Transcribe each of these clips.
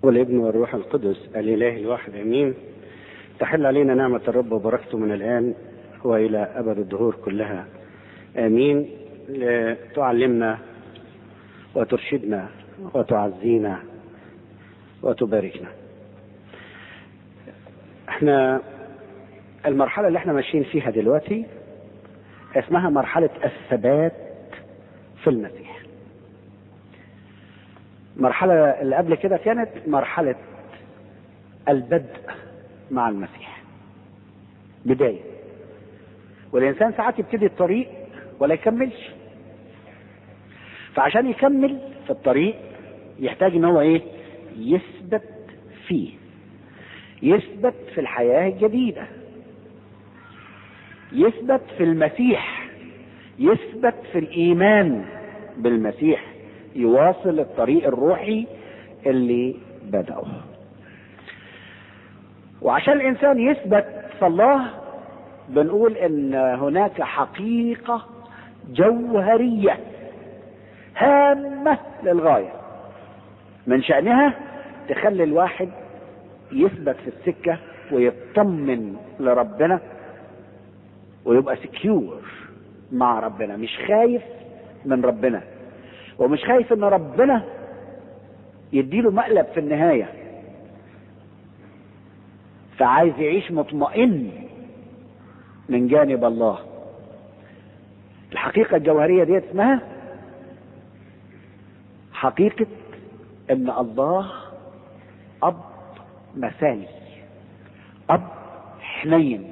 والابن والروح القدس الإله الواحد أمين تحل علينا نعمة الرب وبركته من الآن وإلى أبد الدهور كلها آمين تعلمنا وترشدنا وتعزينا وتباركنا احنا المرحلة اللي احنا ماشيين فيها دلوقتي اسمها مرحلة الثبات في المسيح المرحلة اللي قبل كده كانت مرحلة البدء مع المسيح بداية والإنسان ساعات يبتدي الطريق ولا يكملش فعشان يكمل في الطريق يحتاج ان هو ايه يثبت فيه يثبت في الحياة الجديدة يثبت في المسيح يثبت في الإيمان بالمسيح يواصل الطريق الروحي اللي بدأه وعشان الإنسان يثبت في الله بنقول إن هناك حقيقة جوهرية هامة للغاية من شأنها تخلي الواحد يثبت في السكة ويطمن لربنا ويبقى سكيور مع ربنا مش خايف من ربنا ومش خايف ان ربنا يديله مقلب في النهاية فعايز يعيش مطمئن من جانب الله الحقيقة الجوهرية دي اسمها حقيقة ان الله اب مثالي اب حنين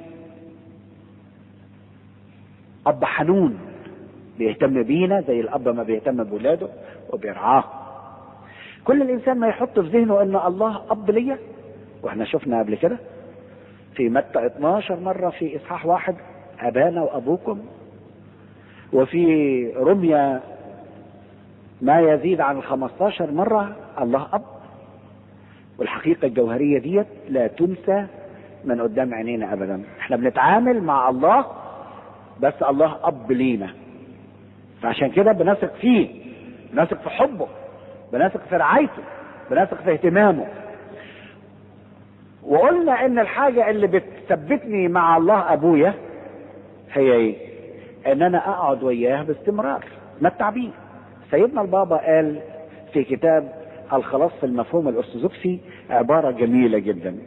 اب حنون بيهتم بينا زي الاب ما بيهتم بولاده وبيرعاه كل الانسان ما يحط في ذهنه ان الله اب ليا واحنا شفنا قبل كده في متى 12 مرة في اصحاح واحد ابانا وابوكم وفي رمية ما يزيد عن 15 مرة الله اب والحقيقة الجوهرية ديت لا تنسى من قدام عينينا ابدا احنا بنتعامل مع الله بس الله اب لينا فعشان كده بنثق فيه بنثق في حبه بنثق في رعايته بنثق في اهتمامه وقلنا ان الحاجة اللي بتثبتني مع الله ابويا هي ايه ان انا اقعد وياه باستمرار متع بيه سيدنا البابا قال في كتاب الخلاص في المفهوم الارثوذكسي عبارة جميلة جدا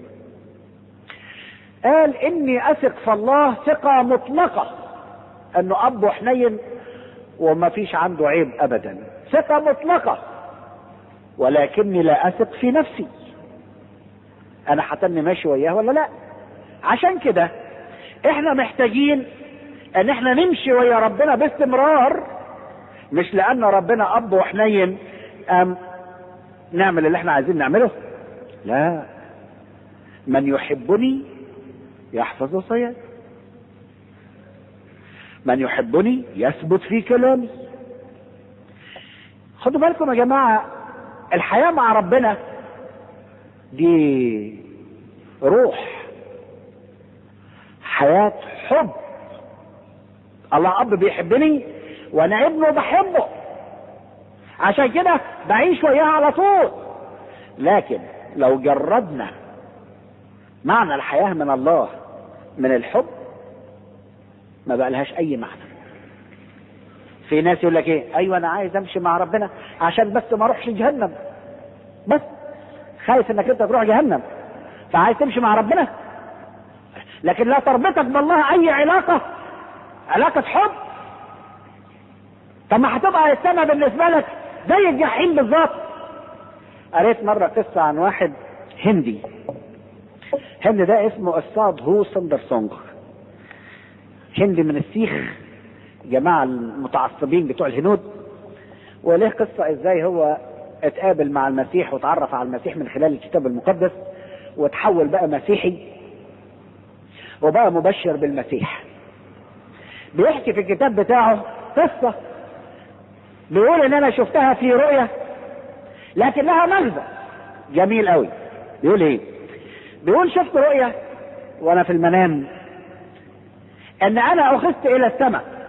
قال اني اثق في الله ثقة مطلقة انه اب حنين وما فيش عنده عيب ابدا ثقة مطلقة ولكني لا اثق في نفسي انا حتني ماشي وياه ولا لا عشان كده احنا محتاجين ان احنا نمشي ويا ربنا باستمرار مش لان ربنا اب وحنين ام نعمل اللي احنا عايزين نعمله لا من يحبني يحفظ وصيتي من يحبني يثبت في كلامي خدوا بالكم يا جماعة الحياة مع ربنا دي روح حياة حب الله أب بيحبني وأنا ابنه بحبه عشان كده بعيش وياه على طول لكن لو جردنا معنى الحياة من الله من الحب ما بقى لهاش اي معنى في ناس يقول لك ايه ايوه انا عايز امشي مع ربنا عشان بس ما اروحش جهنم بس خايف انك انت تروح جهنم فعايز تمشي مع ربنا لكن لا تربطك بالله اي علاقه علاقه حب طب ما هتبقى السنه بالنسبه لك زي الجحيم بالظبط قريت مره قصه عن واحد هندي هند ده اسمه الصاد هو سندرسونج هندي من السيخ جماعة المتعصبين بتوع الهنود وليه قصة ازاي هو اتقابل مع المسيح وتعرف على المسيح من خلال الكتاب المقدس وتحول بقى مسيحي وبقى مبشر بالمسيح بيحكي في الكتاب بتاعه قصة بيقول ان انا شفتها في رؤية لكن لها مغزى جميل قوي بيقول ايه بيقول شفت رؤية وانا في المنام ان انا اخذت الى السماء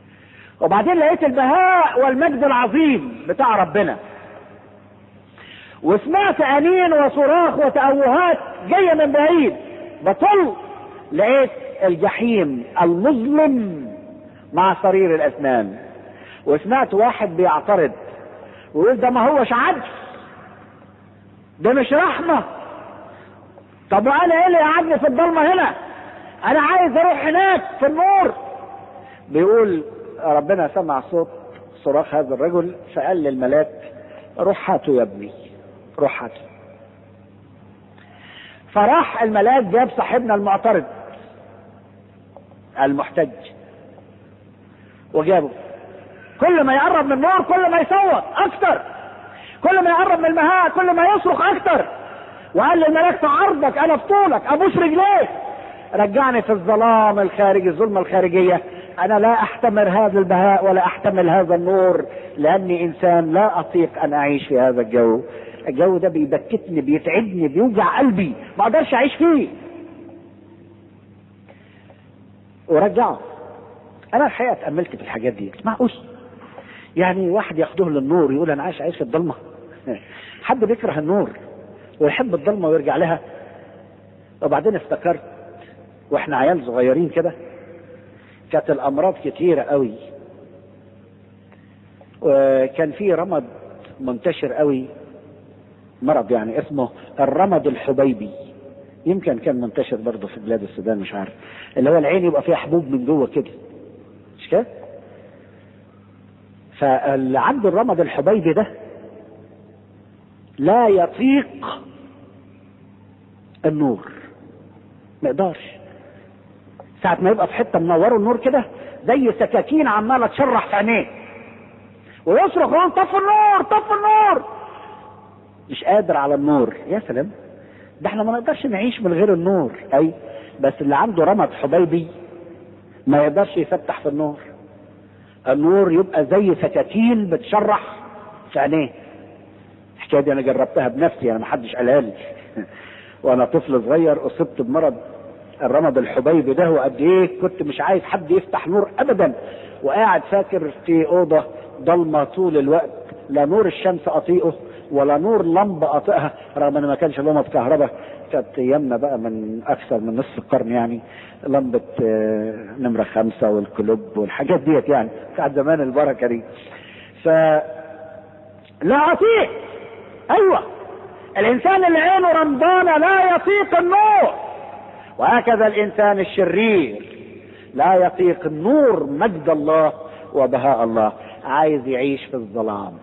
وبعدين لقيت البهاء والمجد العظيم بتاع ربنا وسمعت انين وصراخ وتأوهات جاية من بعيد بطل لقيت الجحيم المظلم مع صرير الاسنان وسمعت واحد بيعترض ويقول ده ما هوش عدل ده مش رحمة طب وانا ايه اللي قعدني في الضلمة هنا انا عايز اروح هناك في النور بيقول ربنا سمع صوت صراخ هذا الرجل فقال للملاك روح هاته يا ابني روح هاته فراح الملاك جاب صاحبنا المعترض المحتج وجابه كل ما يقرب من النور كل ما يصوت اكتر كل ما يقرب من المهاء كل ما يصرخ اكتر وقال للملاك في عرضك انا في طولك ابوس رجليك رجعني في الظلام الخارجي الظلمه الخارجيه انا لا احتمل هذا البهاء ولا احتمل هذا النور لاني انسان لا اطيق ان اعيش في هذا الجو الجو ده بيبكتني بيتعبني بيوجع قلبي ما اقدرش اعيش فيه ورجعه انا الحقيقه اتاملت في الحاجات دي معقول يعني واحد ياخده للنور يقول انا عايش عايش في الضلمه حد بيكره النور ويحب الضلمه ويرجع لها وبعدين افتكرت واحنا عيال صغيرين كده كانت الامراض كتيره قوي وكان في رمد منتشر قوي مرض يعني اسمه الرمد الحبيبي يمكن كان منتشر برضه في بلاد السودان مش عارف اللي هو العين يبقى فيها حبوب من جوه كده مش كده فاللي عنده الرمد الحبيبي ده لا يطيق النور ما يقدرش ساعة ما يبقى في حتة منوره النور كده زي سكاكين عمالة تشرح في عينيه ويصرخ يقول طفوا النور طفوا النور مش قادر على النور يا سلام ده احنا ما نقدرش نعيش من غير النور اي بس اللي عنده رمد حبيبي ما يقدرش يفتح في النور النور يبقى زي سكاكين بتشرح في عينيه الحكايه دي انا جربتها بنفسي انا ما حدش قالها لي وانا طفل صغير اصبت بمرض الرمد الحبيبي ده وقد ايه كنت مش عايز حد يفتح نور ابدا وقاعد فاكر في اوضه ضلمه طول الوقت لا نور الشمس اطيقه ولا نور لمبه اطيقها رغم ان ما كانش لمبه كهرباء كانت ايامنا بقى من اكثر من نصف القرن يعني لمبه نمره خمسه والكلوب والحاجات ديت يعني بتاعت زمان البركه دي ف لا اطيق ايوه الانسان اللي عينه رمضانه لا يطيق النور وهكذا الانسان الشرير لا يطيق النور مجد الله وبهاء الله عايز يعيش في الظلام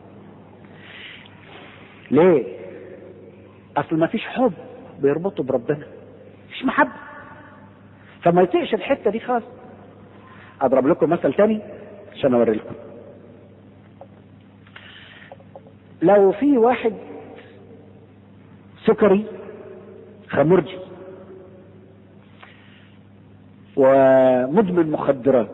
ليه اصل ما فيش حب بيربطه بربنا مفيش محبه فما يطيقش الحته دي خالص اضرب لكم مثل تاني عشان اوري لكم لو في واحد سكري خمرجي ومدمن مخدرات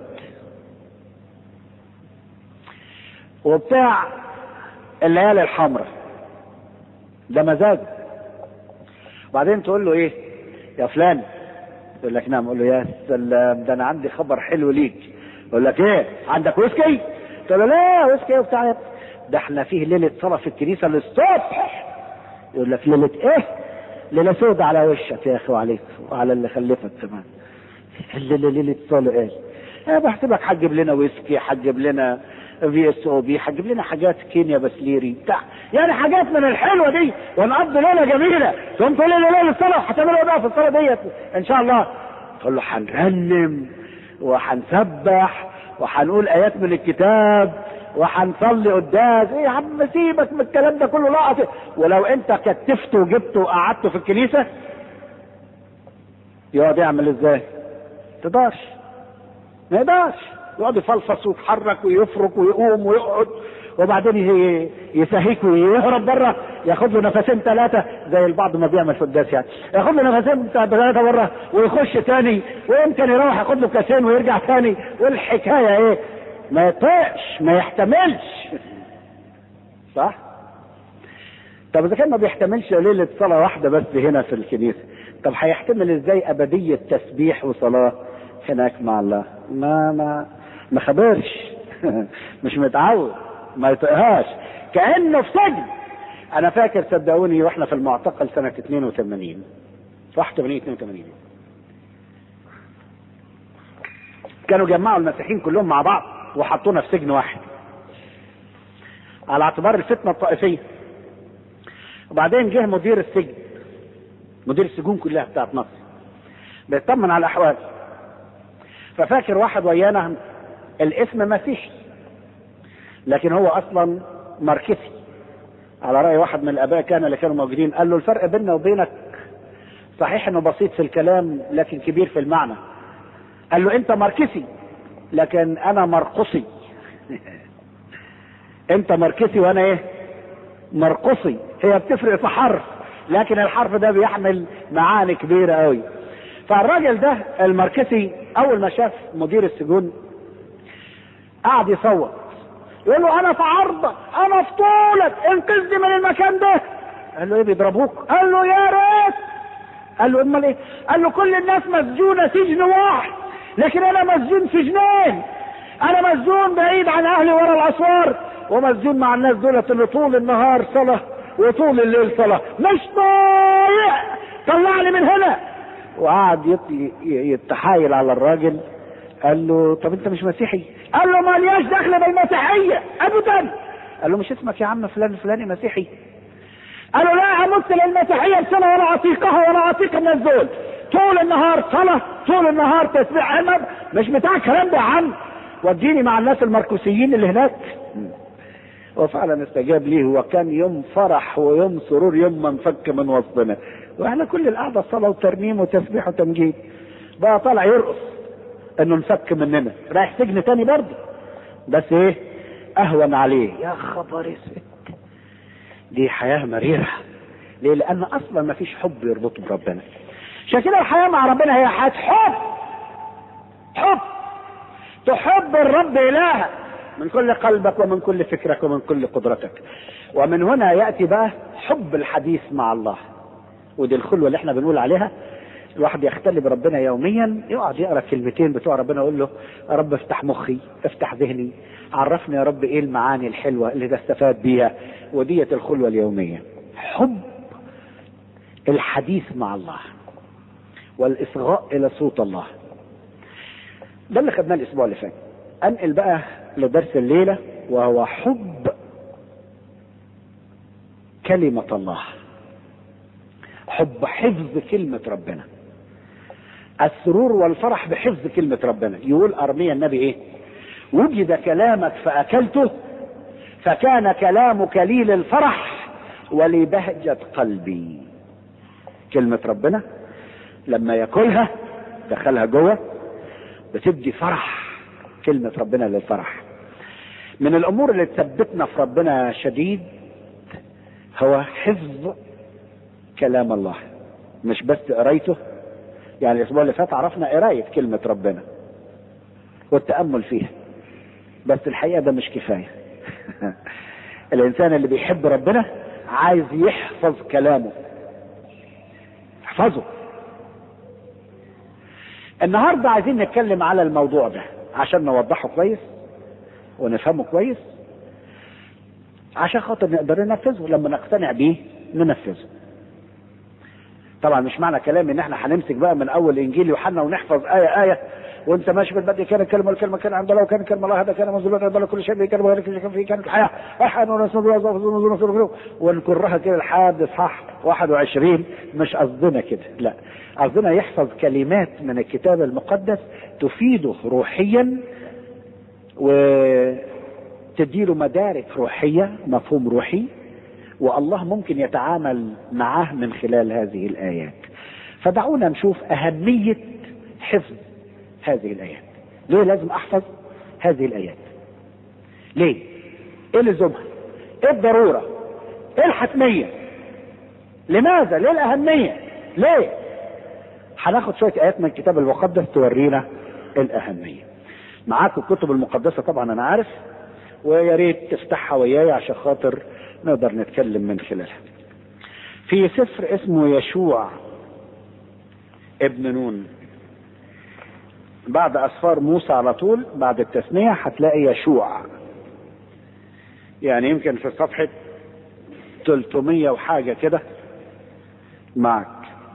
وبتاع الليالي الحمراء ده مزاجه بعدين تقول له ايه يا فلان يقول لك نعم يقول له يا سلام ده انا عندي خبر حلو ليك يقول لك ايه عندك ويسكي تقول له لا ويسكي وبتاع ده احنا فيه ليله صلاه في الكنيسه للصبح يقول لك ليله ايه ليله سودة على وشك يا اخي وعليك وعلى اللي خلفك كمان ليله ليله صلاه ايه انا بحسبك هتجيب لنا ويسكي هتجيب لنا في اس او بي هتجيب لنا حاجات كينيا بسليري بتاع يعني حاجات من الحلوه دي ونقضي ليله جميله تقوم تقول لي ليله الصلاه هتعملوا ايه بقى في الصلاه ديت ان شاء الله تقول له هنرنم وهنسبح وهنقول ايات من الكتاب وهنصلي قداس ايه يا عم سيبك من الكلام ده كله لقط ولو انت كتفته وجبته وقعدته في الكنيسه يقعد يعمل ازاي؟ تقدرش ما يقدرش يقعد يفلفص ويتحرك ويفرك ويقوم ويقعد وبعدين يسهيك ويهرب بره ياخد له نفسين ثلاثه زي البعض ما بيعمل في القداس يعني ياخد له نفسين ثلاثه بره ويخش تاني ويمكن يروح ياخد له كاسين ويرجع تاني والحكايه ايه؟ ما يطيقش ما يحتملش صح؟ طب اذا كان ما بيحتملش ليله صلاه واحده بس هنا في الكنيسه طب هيحتمل ازاي ابديه تسبيح وصلاه هناك مع الله؟ ما ما ما خبرش مش متعود ما يطيقهاش كانه في سجن انا فاكر صدقوني واحنا في المعتقل سنة 82 81 82 كانوا جمعوا المسيحيين كلهم مع بعض وحطونا في سجن واحد على اعتبار الفتنة الطائفية وبعدين جه مدير السجن مدير السجون كلها بتاعت مصر بيطمن على الاحوال ففاكر واحد ويانا الاسم مسيحي لكن هو اصلا ماركسي على راي واحد من الاباء كان اللي كانوا موجودين قال له الفرق بيننا وبينك صحيح انه بسيط في الكلام لكن كبير في المعنى قال له انت ماركسي لكن انا مرقصي انت ماركسي وانا ايه مرقصي هي بتفرق في حرف لكن الحرف ده بيحمل معاني كبيرة قوي فالراجل ده الماركسي اول ما شاف مدير السجون قعد يصوت يقول له انا في عرضك انا في طولك انقذني من المكان ده قال له ايه بيضربوك قال له يا ريت قال له امال ايه قال له كل الناس مسجونة سجن واحد لكن انا مسجون سجنين انا مسجون بعيد عن اهلي ورا الاسوار ومسجون مع الناس دولت اللي طول النهار صلاة وطول الليل صلاة مش طايق طلعني من هنا وقعد يتحايل على الراجل قال له طب انت مش مسيحي قال له مالياش دخل بالمسيحية ابدا قال له مش اسمك يا عم فلان الفلاني مسيحي قال له لا امت للمسيحية بسنة ولا اعطيكها ولا اعطيك الناس دول طول النهار صلاة طول النهار تسبيح عمد مش بتاع الكلام ده يا عم وديني مع الناس المركوسيين اللي هناك وفعلا استجاب ليه وكان يوم فرح ويوم سرور يوم ما انفك من وسطنا واحنا كل القعده صلاه وترنيم وتسبيح وتمجيد بقى طالع يرقص انه انفك مننا رايح سجن تاني برضه بس ايه اهون عليه يا خبر اسود دي حياه مريره ليه لان اصلا ما فيش حب يربطه بربنا عشان كده الحياه مع ربنا هي حياه حب حب تحب الرب الهك من كل قلبك ومن كل فكرك ومن كل قدرتك ومن هنا ياتي بقى حب الحديث مع الله ودي الخلوه اللي احنا بنقول عليها الواحد يختلي بربنا يوميا يقعد يقرا كلمتين بتوع ربنا يقول له يا رب افتح مخي افتح ذهني عرفني يا رب ايه المعاني الحلوه اللي تستفاد بيها ودية الخلوه اليوميه حب الحديث مع الله والاصغاء الى صوت الله ده اللي خدناه الاسبوع اللي فات انقل بقى لدرس الليله وهو حب كلمه الله حب حفظ كلمه ربنا السرور والفرح بحفظ كلمه ربنا يقول ارميا النبي ايه وجد كلامك فاكلته فكان كلامك لي للفرح ولبهجه قلبي كلمه ربنا لما ياكلها دخلها جوه بتدي فرح كلمة ربنا للفرح من الأمور اللي تثبتنا في ربنا شديد هو حفظ كلام الله مش بس قرايته يعني الأسبوع اللي فات عرفنا قراية كلمة ربنا والتأمل فيها بس الحقيقة ده مش كفاية الإنسان اللي بيحب ربنا عايز يحفظ كلامه احفظه النهارده عايزين نتكلم على الموضوع ده عشان نوضحه كويس ونفهمه كويس عشان خاطر نقدر ننفذه لما نقتنع بيه ننفذه طبعا مش معنى كلامي ان احنا هنمسك بقى من اول انجيل يوحنا ونحفظ ايه ايه وانت ماشي بالبدء كان الكلمه والكلمه كان عند الله وكان الكلمه الله هذا كان منزول عند الله كل شيء كان وغير كل شيء فيه كانت الحياه احد ونسمع الله ونكرها كده لحد اصحاح 21 مش قصدنا كده لا قصدنا يحفظ كلمات من الكتاب المقدس تفيده روحيا وتديله مدارك روحيه مفهوم روحي والله ممكن يتعامل معاه من خلال هذه الايات فدعونا نشوف اهميه حفظ هذه الايات ليه لازم احفظ هذه الايات ليه ايه لزومها ايه الضروره ايه الحتميه لماذا ليه الاهميه ليه هناخد شويه ايات من الكتاب المقدس تورينا الاهميه معاكم الكتب المقدسه طبعا انا عارف ويا ريت تفتحها وياي عشان خاطر نقدر نتكلم من خلالها في سفر اسمه يشوع ابن نون بعد اسفار موسى على طول بعد التثنية هتلاقي يشوع يعني يمكن في صفحة 300 وحاجة كده معك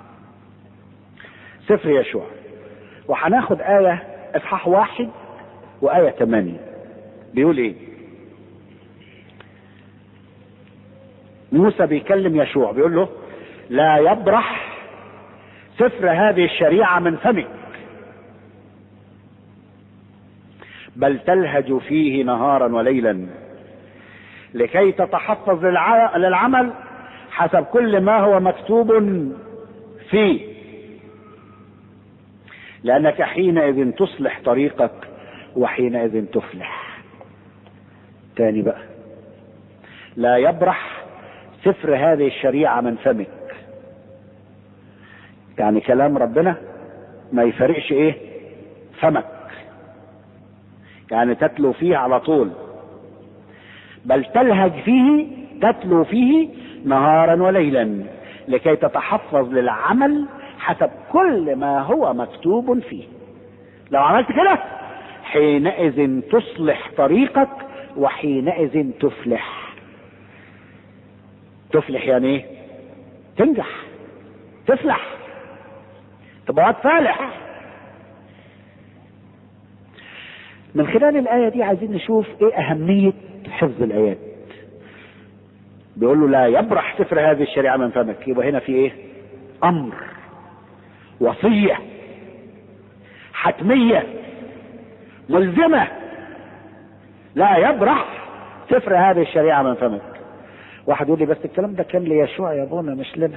سفر يشوع وهناخد آية إصحاح واحد وآية ثمانية بيقول إيه؟ موسى بيكلم يشوع بيقول له لا يبرح سفر هذه الشريعة من فمك بل تلهج فيه نهارا وليلا لكي تتحفظ للعمل حسب كل ما هو مكتوب فيه لأنك حينئذ تصلح طريقك وحينئذ تفلح تاني بقى لا يبرح سفر هذه الشريعة من فمك يعني كلام ربنا ما يفرقش ايه فمك يعني تتلو فيه على طول بل تلهج فيه تتلو فيه نهارا وليلا لكي تتحفظ للعمل حسب كل ما هو مكتوب فيه لو عملت كده حينئذ تصلح طريقك وحينئذ تفلح تفلح يعني ايه تنجح تفلح تبقى فالح من خلال الآية دي عايزين نشوف ايه أهمية حفظ الآيات بيقول له لا يبرح سفر هذه الشريعة من فمك يبقى هنا في ايه أمر وصية حتمية ملزمة لا يبرح سفر هذه الشريعة من فمك واحد يقول لي بس الكلام ده كان ليشوع يا ابونا مش لنا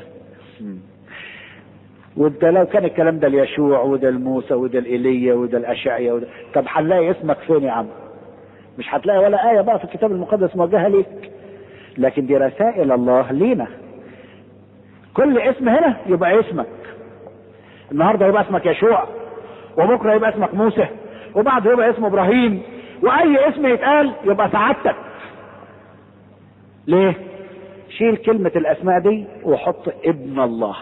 وانت لو كان الكلام ده ليشوع وده لموسى وده لإيليا وده لأشعيا وده طب هنلاقي اسمك فين يا عم؟ مش هتلاقي ولا آية بقى في الكتاب المقدس موجهة ليك لكن دي رسائل الله لينا كل اسم هنا يبقى اسمك النهارده يبقى اسمك يشوع وبكره يبقى اسمك موسى وبعده يبقى اسمه ابراهيم واي اسم يتقال يبقى سعادتك ليه شيل كلمة الاسماء دي وحط ابن الله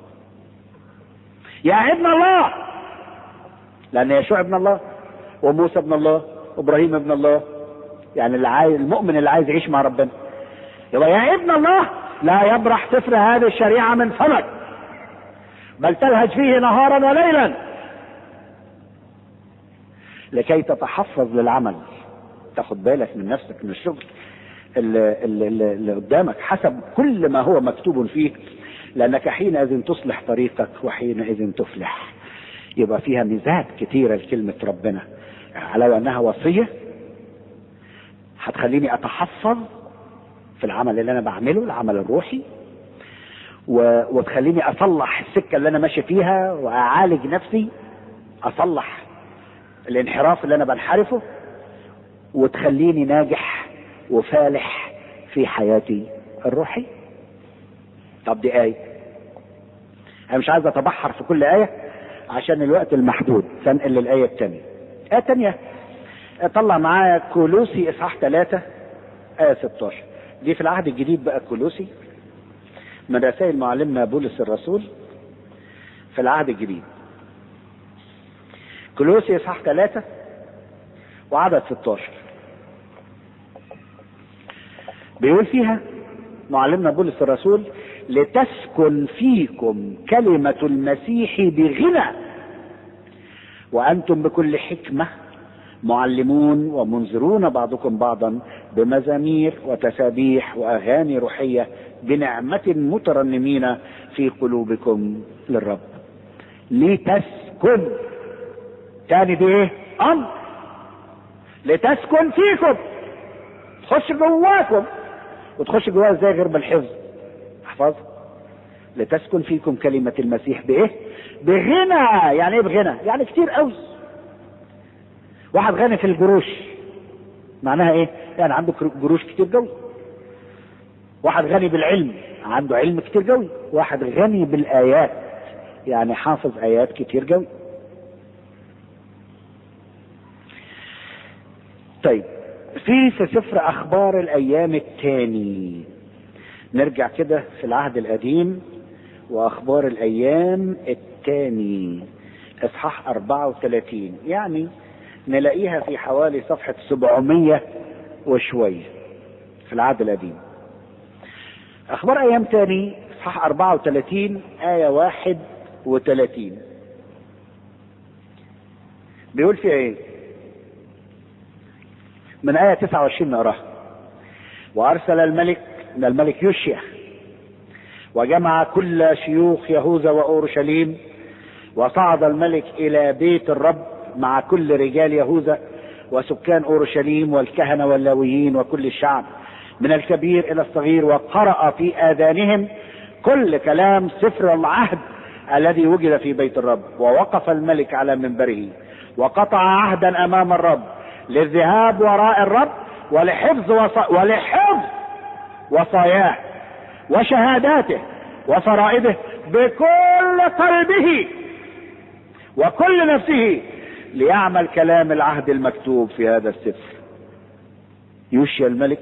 يا ابن الله لان يشوع ابن الله وموسى ابن الله وابراهيم ابن الله يعني اللي عايز المؤمن اللي عايز يعيش مع ربنا يبقى يا ابن الله لا يبرح سفر هذه الشريعة من فمك بل تلهج فيه نهارا وليلا لكي تتحفظ للعمل تاخد بالك من نفسك من الشغل اللي, اللي, اللي قدامك حسب كل ما هو مكتوب فيه لانك حينئذ تصلح طريقك وحينئذ تفلح يبقى فيها ميزات كتيرة لكلمة ربنا على انها وصية هتخليني اتحفظ في العمل اللي انا بعمله العمل الروحي و... وتخليني اصلح السكه اللي انا ماشي فيها واعالج نفسي اصلح الانحراف اللي انا بنحرفه وتخليني ناجح وفالح في حياتي الروحية طب دي آية أنا مش عايز أتبحر في كل آية عشان الوقت المحدود فانقل للآية الثانية آية تانية طلع معايا كولوسي إصحاح 3 آية 16 دي في العهد الجديد بقى كولوسي من رسائل معلمنا بولس الرسول في العهد الجديد كولوسي اصحاح 3 وعدد 16 بيقول فيها معلمنا بولس الرسول لتسكن فيكم كلمة المسيح بغنى وأنتم بكل حكمة معلمون ومنذرون بعضكم بعضا بمزامير وتسابيح وأغاني روحية بنعمة مترنمين في قلوبكم للرب لتسكن تاني دي ايه امر لتسكن فيكم تخش جواكم وتخش جواها ازاي غير بالحفظ احفظ لتسكن فيكم كلمة المسيح بايه بغنى يعني ايه بغنى يعني كتير قوي واحد غني في الجروش معناها ايه يعني عنده جروش كتير قوي واحد غني بالعلم عنده علم كتير قوي واحد غني بالايات يعني حافظ ايات كتير قوي طيب في في سفر اخبار الايام الثاني نرجع كده في العهد القديم واخبار الايام الثاني اصحاح 34 يعني نلاقيها في حوالي صفحة 700 وشوية في العهد القديم اخبار ايام تاني اصحاح 34 آية 31 بيقول فيها ايه؟ من آية 29 نقراها وأرسل الملك من الملك يوشيا وجمع كل شيوخ يهوذا وأورشليم وصعد الملك إلى بيت الرب مع كل رجال يهوذا وسكان أورشليم والكهنة واللاويين وكل الشعب من الكبير إلى الصغير وقرأ في آذانهم كل كلام سفر العهد الذي وجد في بيت الرب ووقف الملك على منبره وقطع عهدا أمام الرب للذهاب وراء الرب ولحفظ وص... ولحفظ وصاياه وشهاداته وفرائضه بكل قلبه وكل نفسه ليعمل كلام العهد المكتوب في هذا السفر يوشيا الملك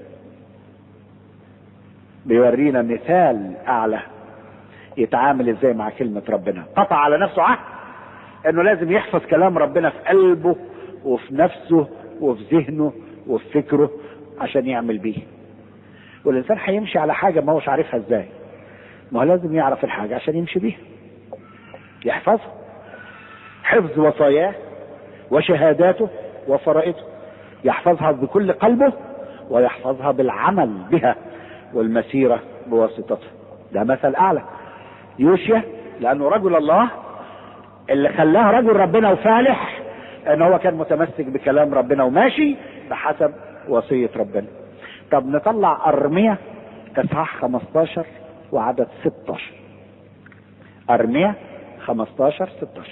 بيورينا مثال اعلى يتعامل ازاي مع كلمة ربنا قطع على نفسه عهد انه لازم يحفظ كلام ربنا في قلبه وفي نفسه وفي ذهنه وفي فكره عشان يعمل بيه والانسان هيمشي على حاجه ما هوش عارفها ازاي ما هو لازم يعرف الحاجه عشان يمشي بيها يحفظها حفظ وصاياه وشهاداته وفرائضه يحفظها بكل قلبه ويحفظها بالعمل بها والمسيرة بواسطتها ده مثل أعلى يوشيا لأنه رجل الله اللي خلاه رجل ربنا وفالح ان هو كان متمسك بكلام ربنا وماشي بحسب وصية ربنا طب نطلع أرمية إصحاح 15 وعدد 16 أرمية 15 16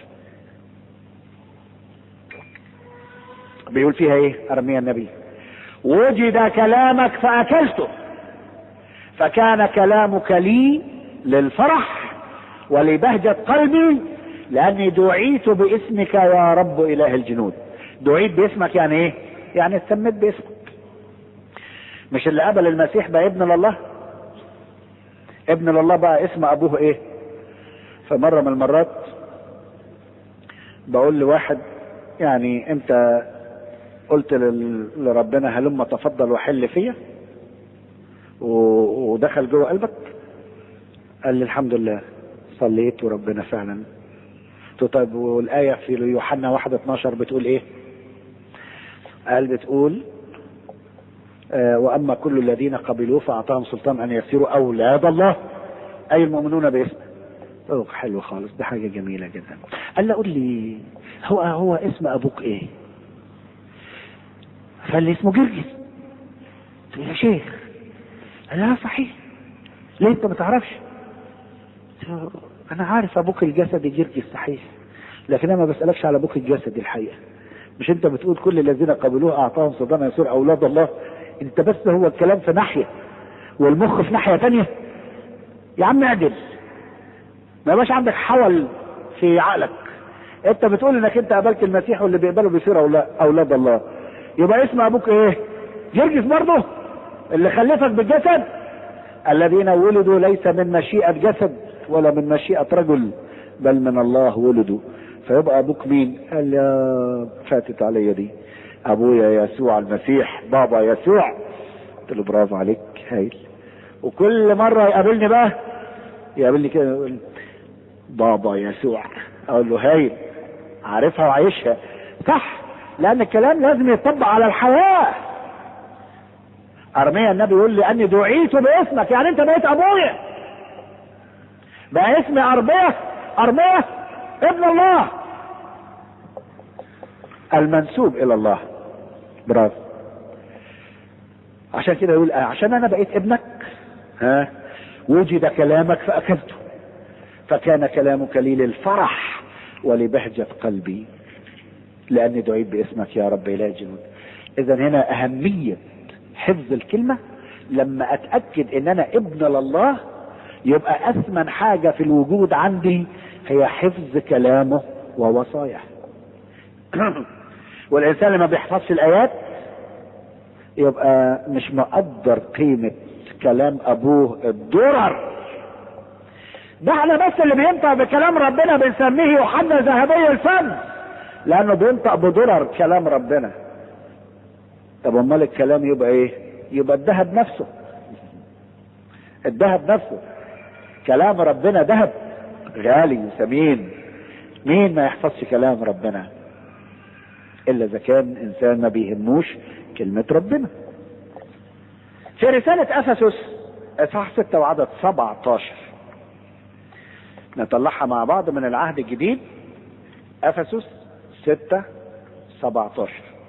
بيقول فيها ايه أرمية النبي وجد كلامك فأكلته فكان كلامك لي للفرح ولبهجة قلبي لأني دعيت باسمك يا رب إله الجنود دعيت باسمك يعني ايه يعني اتسميت باسمك مش اللي قبل المسيح بقى ابن لله ابن لله بقى اسم ابوه ايه فمره من المرات بقول لواحد يعني انت قلت لل- لربنا هلم تفضل وحل فيا و- ودخل جوه قلبك قال لي الحمد لله صليت وربنا فعلا قلت له طيب والآية في يوحنا 1 12 بتقول ايه قال بتقول آه، واما كل الذين قبلوه فاعطاهم سلطان ان يصيروا اولاد الله اي المؤمنون باسمه قلت له حلو خالص دي حاجه جميله جدا قال لي قول لي هو هو اسم ابوك ايه فقال لي اسمه جرجس قلت له يا شيخ قال لي لا صحيح ليه انت ما تعرفش قلت له انا عارف ابوك الجسدي جرجس صحيح لكن انا ما بسالكش على ابوك الجسدي الحقيقه مش انت بتقول كل الذين قبلوه اعطاهم سلطان ان يصيروا اولاد الله انت بس هو الكلام في ناحيه والمخ في ناحيه تانية يا عم اعدل ما يبقاش عندك حول في عقلك انت بتقول انك انت قابلت المسيح واللي بيقبله بيصير أولا- اولاد الله يبقى اسم ابوك ايه جرجس برضه اللي خلفك بالجسد الذين ولدوا ليس من مشيئة جسد ولا من مشيئة رجل بل من الله ولدوا فيبقى ابوك مين قال يا فاتت عليا دي ابويا يسوع المسيح بابا يسوع قلت له برافو عليك هايل وكل مرة يقابلني بقى يقابلني كده يقول بابا يسوع اقول له هايل عارفها وعايشها صح لان الكلام لازم يطبق على الحياة ارميا النبي يقول لي اني دعيت باسمك يعني انت بقيت ابويا بقى اسمي ارميا ارميا ابن الله المنسوب الى الله برافو عشان كده يقول آه، عشان انا بقيت ابنك ها وجد كلامك فاكلته فكان كلامك لي للفرح ولبهجة قلبي لاني دعيت باسمك يا رب اله الجنود اذا هنا اهمية حفظ الكلمة لما اتأكد ان انا ابن لله يبقى اثمن حاجة في الوجود عندي هي حفظ كلامه ووصاياه والانسان لما بيحفظش الايات يبقى مش مقدر قيمة كلام ابوه الدرر ده احنا بس اللي بينطق بكلام ربنا بنسميه يوحنا ذهبي الفم لانه بينطق بدرر كلام ربنا طب امال الكلام يبقى ايه يبقى الذهب نفسه الذهب نفسه كلام ربنا ذهب غالي وثمين مين ما يحفظش كلام ربنا الا اذا كان انسان ما بيهموش كلمة ربنا في رسالة افسس اصحاح 6 وعدد 17 نطلعها مع بعض من العهد الجديد افسس 6 17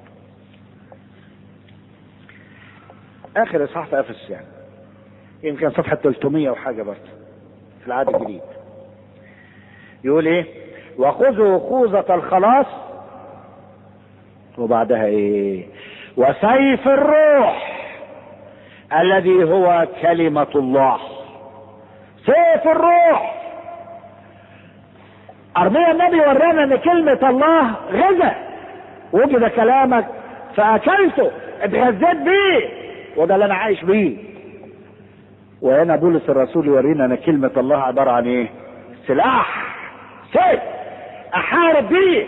اخر اصحاح في افسس يعني يمكن صفحة 300 وحاجة برضه في العهد الجديد يقول ايه وخذوا خوذة الخلاص وبعدها ايه وسيف الروح الذي هو كلمة الله سيف الروح أرميا النبي ورانا ان كلمة الله غذاء وجد كلامك فأكلته اتغذيت بيه وده اللي انا عايش بيه وهنا بولس الرسول يورينا ان كلمة الله عبارة عن ايه سلاح سيف احارب بيه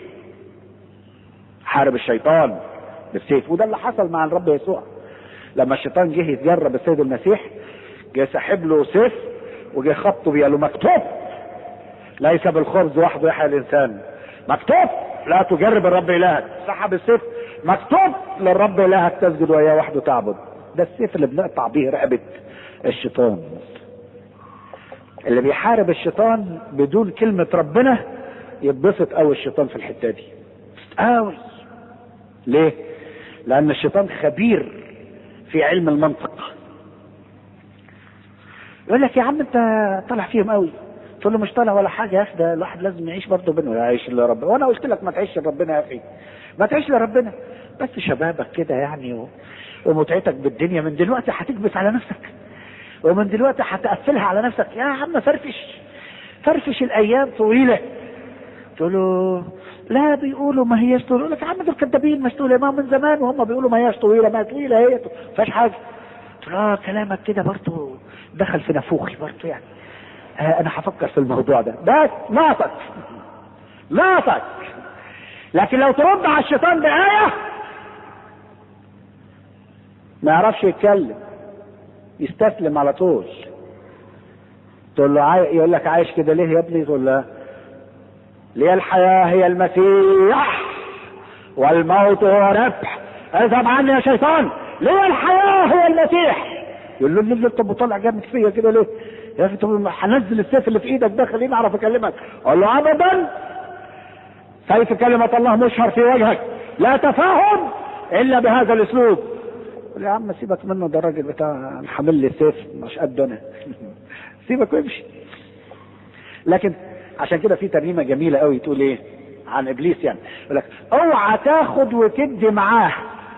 حارب الشيطان بالسيف وده اللي حصل مع الرب يسوع لما الشيطان جه يتجرب السيد المسيح جه سحب له سيف وجه خبطه بيه قال له مكتوب ليس بالخبز وحده يحيى الانسان مكتوب لا تجرب الرب الهك سحب السيف مكتوب للرب الهك تسجد وياه وحده تعبد ده السيف اللي بنقطع بيه رقبه الشيطان اللي بيحارب الشيطان بدون كلمة ربنا يتبسط قوي الشيطان في الحتة دي قوي ليه؟ لأن الشيطان خبير في علم المنطق يقول لك يا عم انت طالع فيهم قوي تقول له مش طالع ولا حاجه يا اخي ده الواحد لازم يعيش برضه بينه يعيش لربنا وانا قلت لك ما تعيش لربنا يا اخي ما تعيش لربنا بس شبابك كده يعني و... ومتعتك بالدنيا من دلوقتي هتكبس على نفسك ومن دلوقتي هتقفلها على نفسك يا عم فرفش فرفش الايام طويله تقول له لا بيقولوا ما هياش طويله يقول لك يا عم دول كدابين مش طويله ما من زمان وهم بيقولوا ما هياش طويله ما هي طويله هي ما فيهاش حاجه تقول اه كلامك كده برضه دخل في نافوخي برضه يعني آه انا هفكر في الموضوع ده بس ناطق ناطق لكن لو ترد على الشيطان بآية ما يعرفش يتكلم يستسلم على طول تقول له عاي... يقول لك عايش كده ليه يا ابني تقول له ليه الحياة هي المسيح والموت هو ربح اذهب عني يا شيطان ليه الحياة هي المسيح يقول له ليه طب طالع جامد فيا كده ليه يا اخي طب هنزل السيف اللي في ايدك ده خليني اعرف اكلمك اقول له ابدا سيف كلمة الله مشهر في وجهك لا تفاهم الا بهذا الاسلوب يا عم سيبك منه ده الراجل بتاع حامل لي سيف مش قد انا سيبك وامشي لكن عشان كده في ترنيمه جميله قوي تقول ايه عن ابليس يعني يقول لك اوعى تاخد وتدي معاه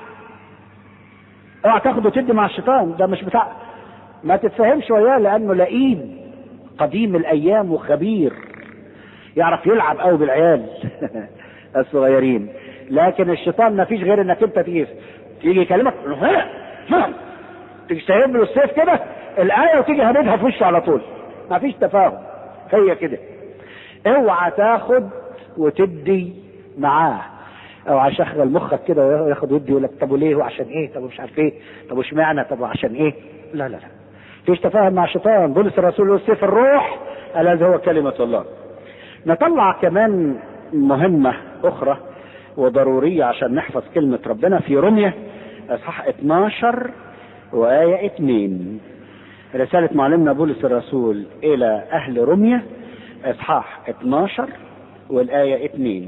اوعى تاخد وتدي مع الشيطان ده مش بتاع ما تتفهمش وياه لانه لئيم قديم الايام وخبير يعرف يلعب قوي بالعيال الصغيرين لكن الشيطان ما فيش غير انك انت تيجي يجي يكلمك هنا هنا تيجي سايب له السيف كده الايه وتيجي هبدها في وشه على طول ما فيش تفاهم هي كده اوعى تاخد وتدي معاه اوعى شغل مخك كده وياخد ودي يقول لك طب وليه وعشان ايه طب مش عارف ايه طب واشمعنى طب وعشان ايه لا لا لا فيش تفاهم مع الشيطان بولس الرسول له سيف الروح الذي هو كلمة الله نطلع كمان مهمة أخرى وضرورية عشان نحفظ كلمة ربنا في رمية اصحاح 12 وآية 2 رسالة معلمنا بولس الرسول إلى أهل رمية اصحاح 12 والآية 2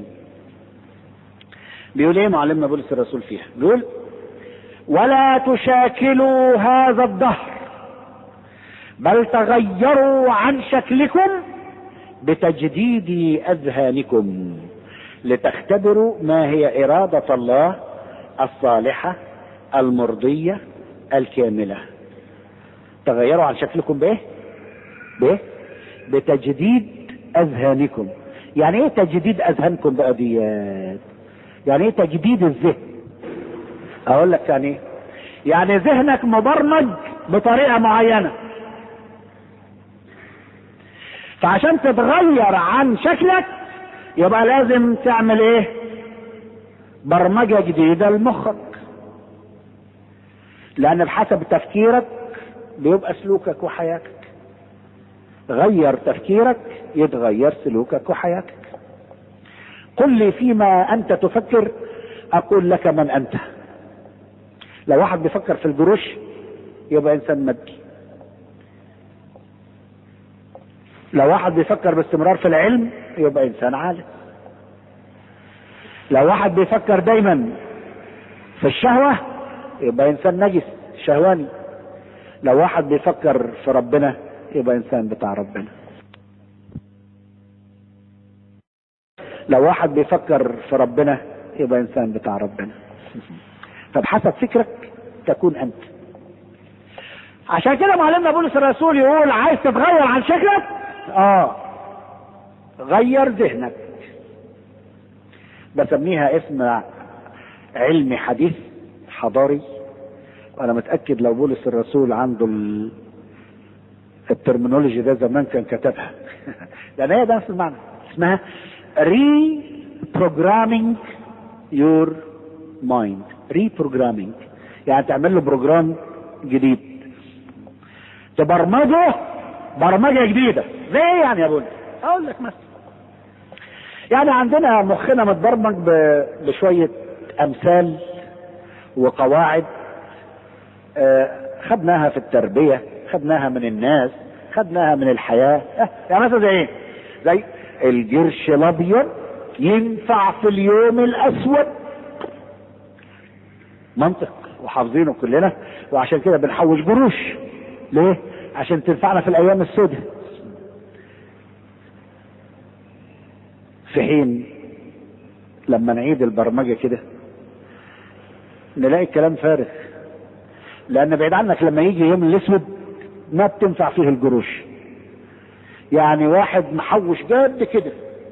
بيقول ايه معلمنا بولس الرسول فيها بيقول ولا تشاكلوا هذا الدهر بل تغيروا عن شكلكم بتجديد اذهانكم لتختبروا ما هي اراده الله الصالحه المرضيه الكامله تغيروا عن شكلكم بايه بايه بتجديد اذهانكم يعني ايه تجديد اذهانكم بقى ديات يعني ايه تجديد الذهن اقول لك يعني ايه يعني ذهنك مبرمج بطريقه معينه فعشان تتغير عن شكلك يبقى لازم تعمل ايه برمجة جديدة لمخك لان بحسب تفكيرك بيبقى سلوكك وحياتك غير تفكيرك يتغير سلوكك وحياتك قل لي فيما انت تفكر اقول لك من انت لو واحد بيفكر في القروش يبقى انسان مادي لو واحد بيفكر باستمرار في العلم يبقى انسان عالم لو واحد بيفكر دايما في الشهوة يبقى انسان نجس شهواني لو واحد بيفكر في ربنا يبقى انسان بتاع ربنا لو واحد بيفكر في ربنا يبقى انسان بتاع ربنا فبحسب فكرك تكون انت عشان كده معلمنا بولس الرسول يقول عايز تتغير عن شكلك اه غير ذهنك بسميها اسم علمي حديث حضاري وانا متاكد لو بولس الرسول عنده ال... الترمينولوجي ده زمان كان كتبها لان هي ده نفس المعنى اسمها ري بروجرامينج يور مايند ري بروجرامينج يعني تعمل له بروجرام جديد تبرمجه برمجه جديده زي ايه يعني يا بولس اقول لك مثلا يعني عندنا مخنا متبرمج ب- بشويه امثال وقواعد آه، خدناها في التربيه خدناها من الناس خدناها من الحياه آه، يعني مثلا زي ايه زي الجرش الابيض ينفع في اليوم الاسود منطق وحافظينه كلنا وعشان كده بنحوش قروش ليه عشان تنفعنا في الايام السوداء في حين لما نعيد البرمجه كده نلاقي الكلام فارغ لان بعيد عنك لما يجي يوم الاسود ما بتنفع فيه القروش يعني واحد محوش جد كده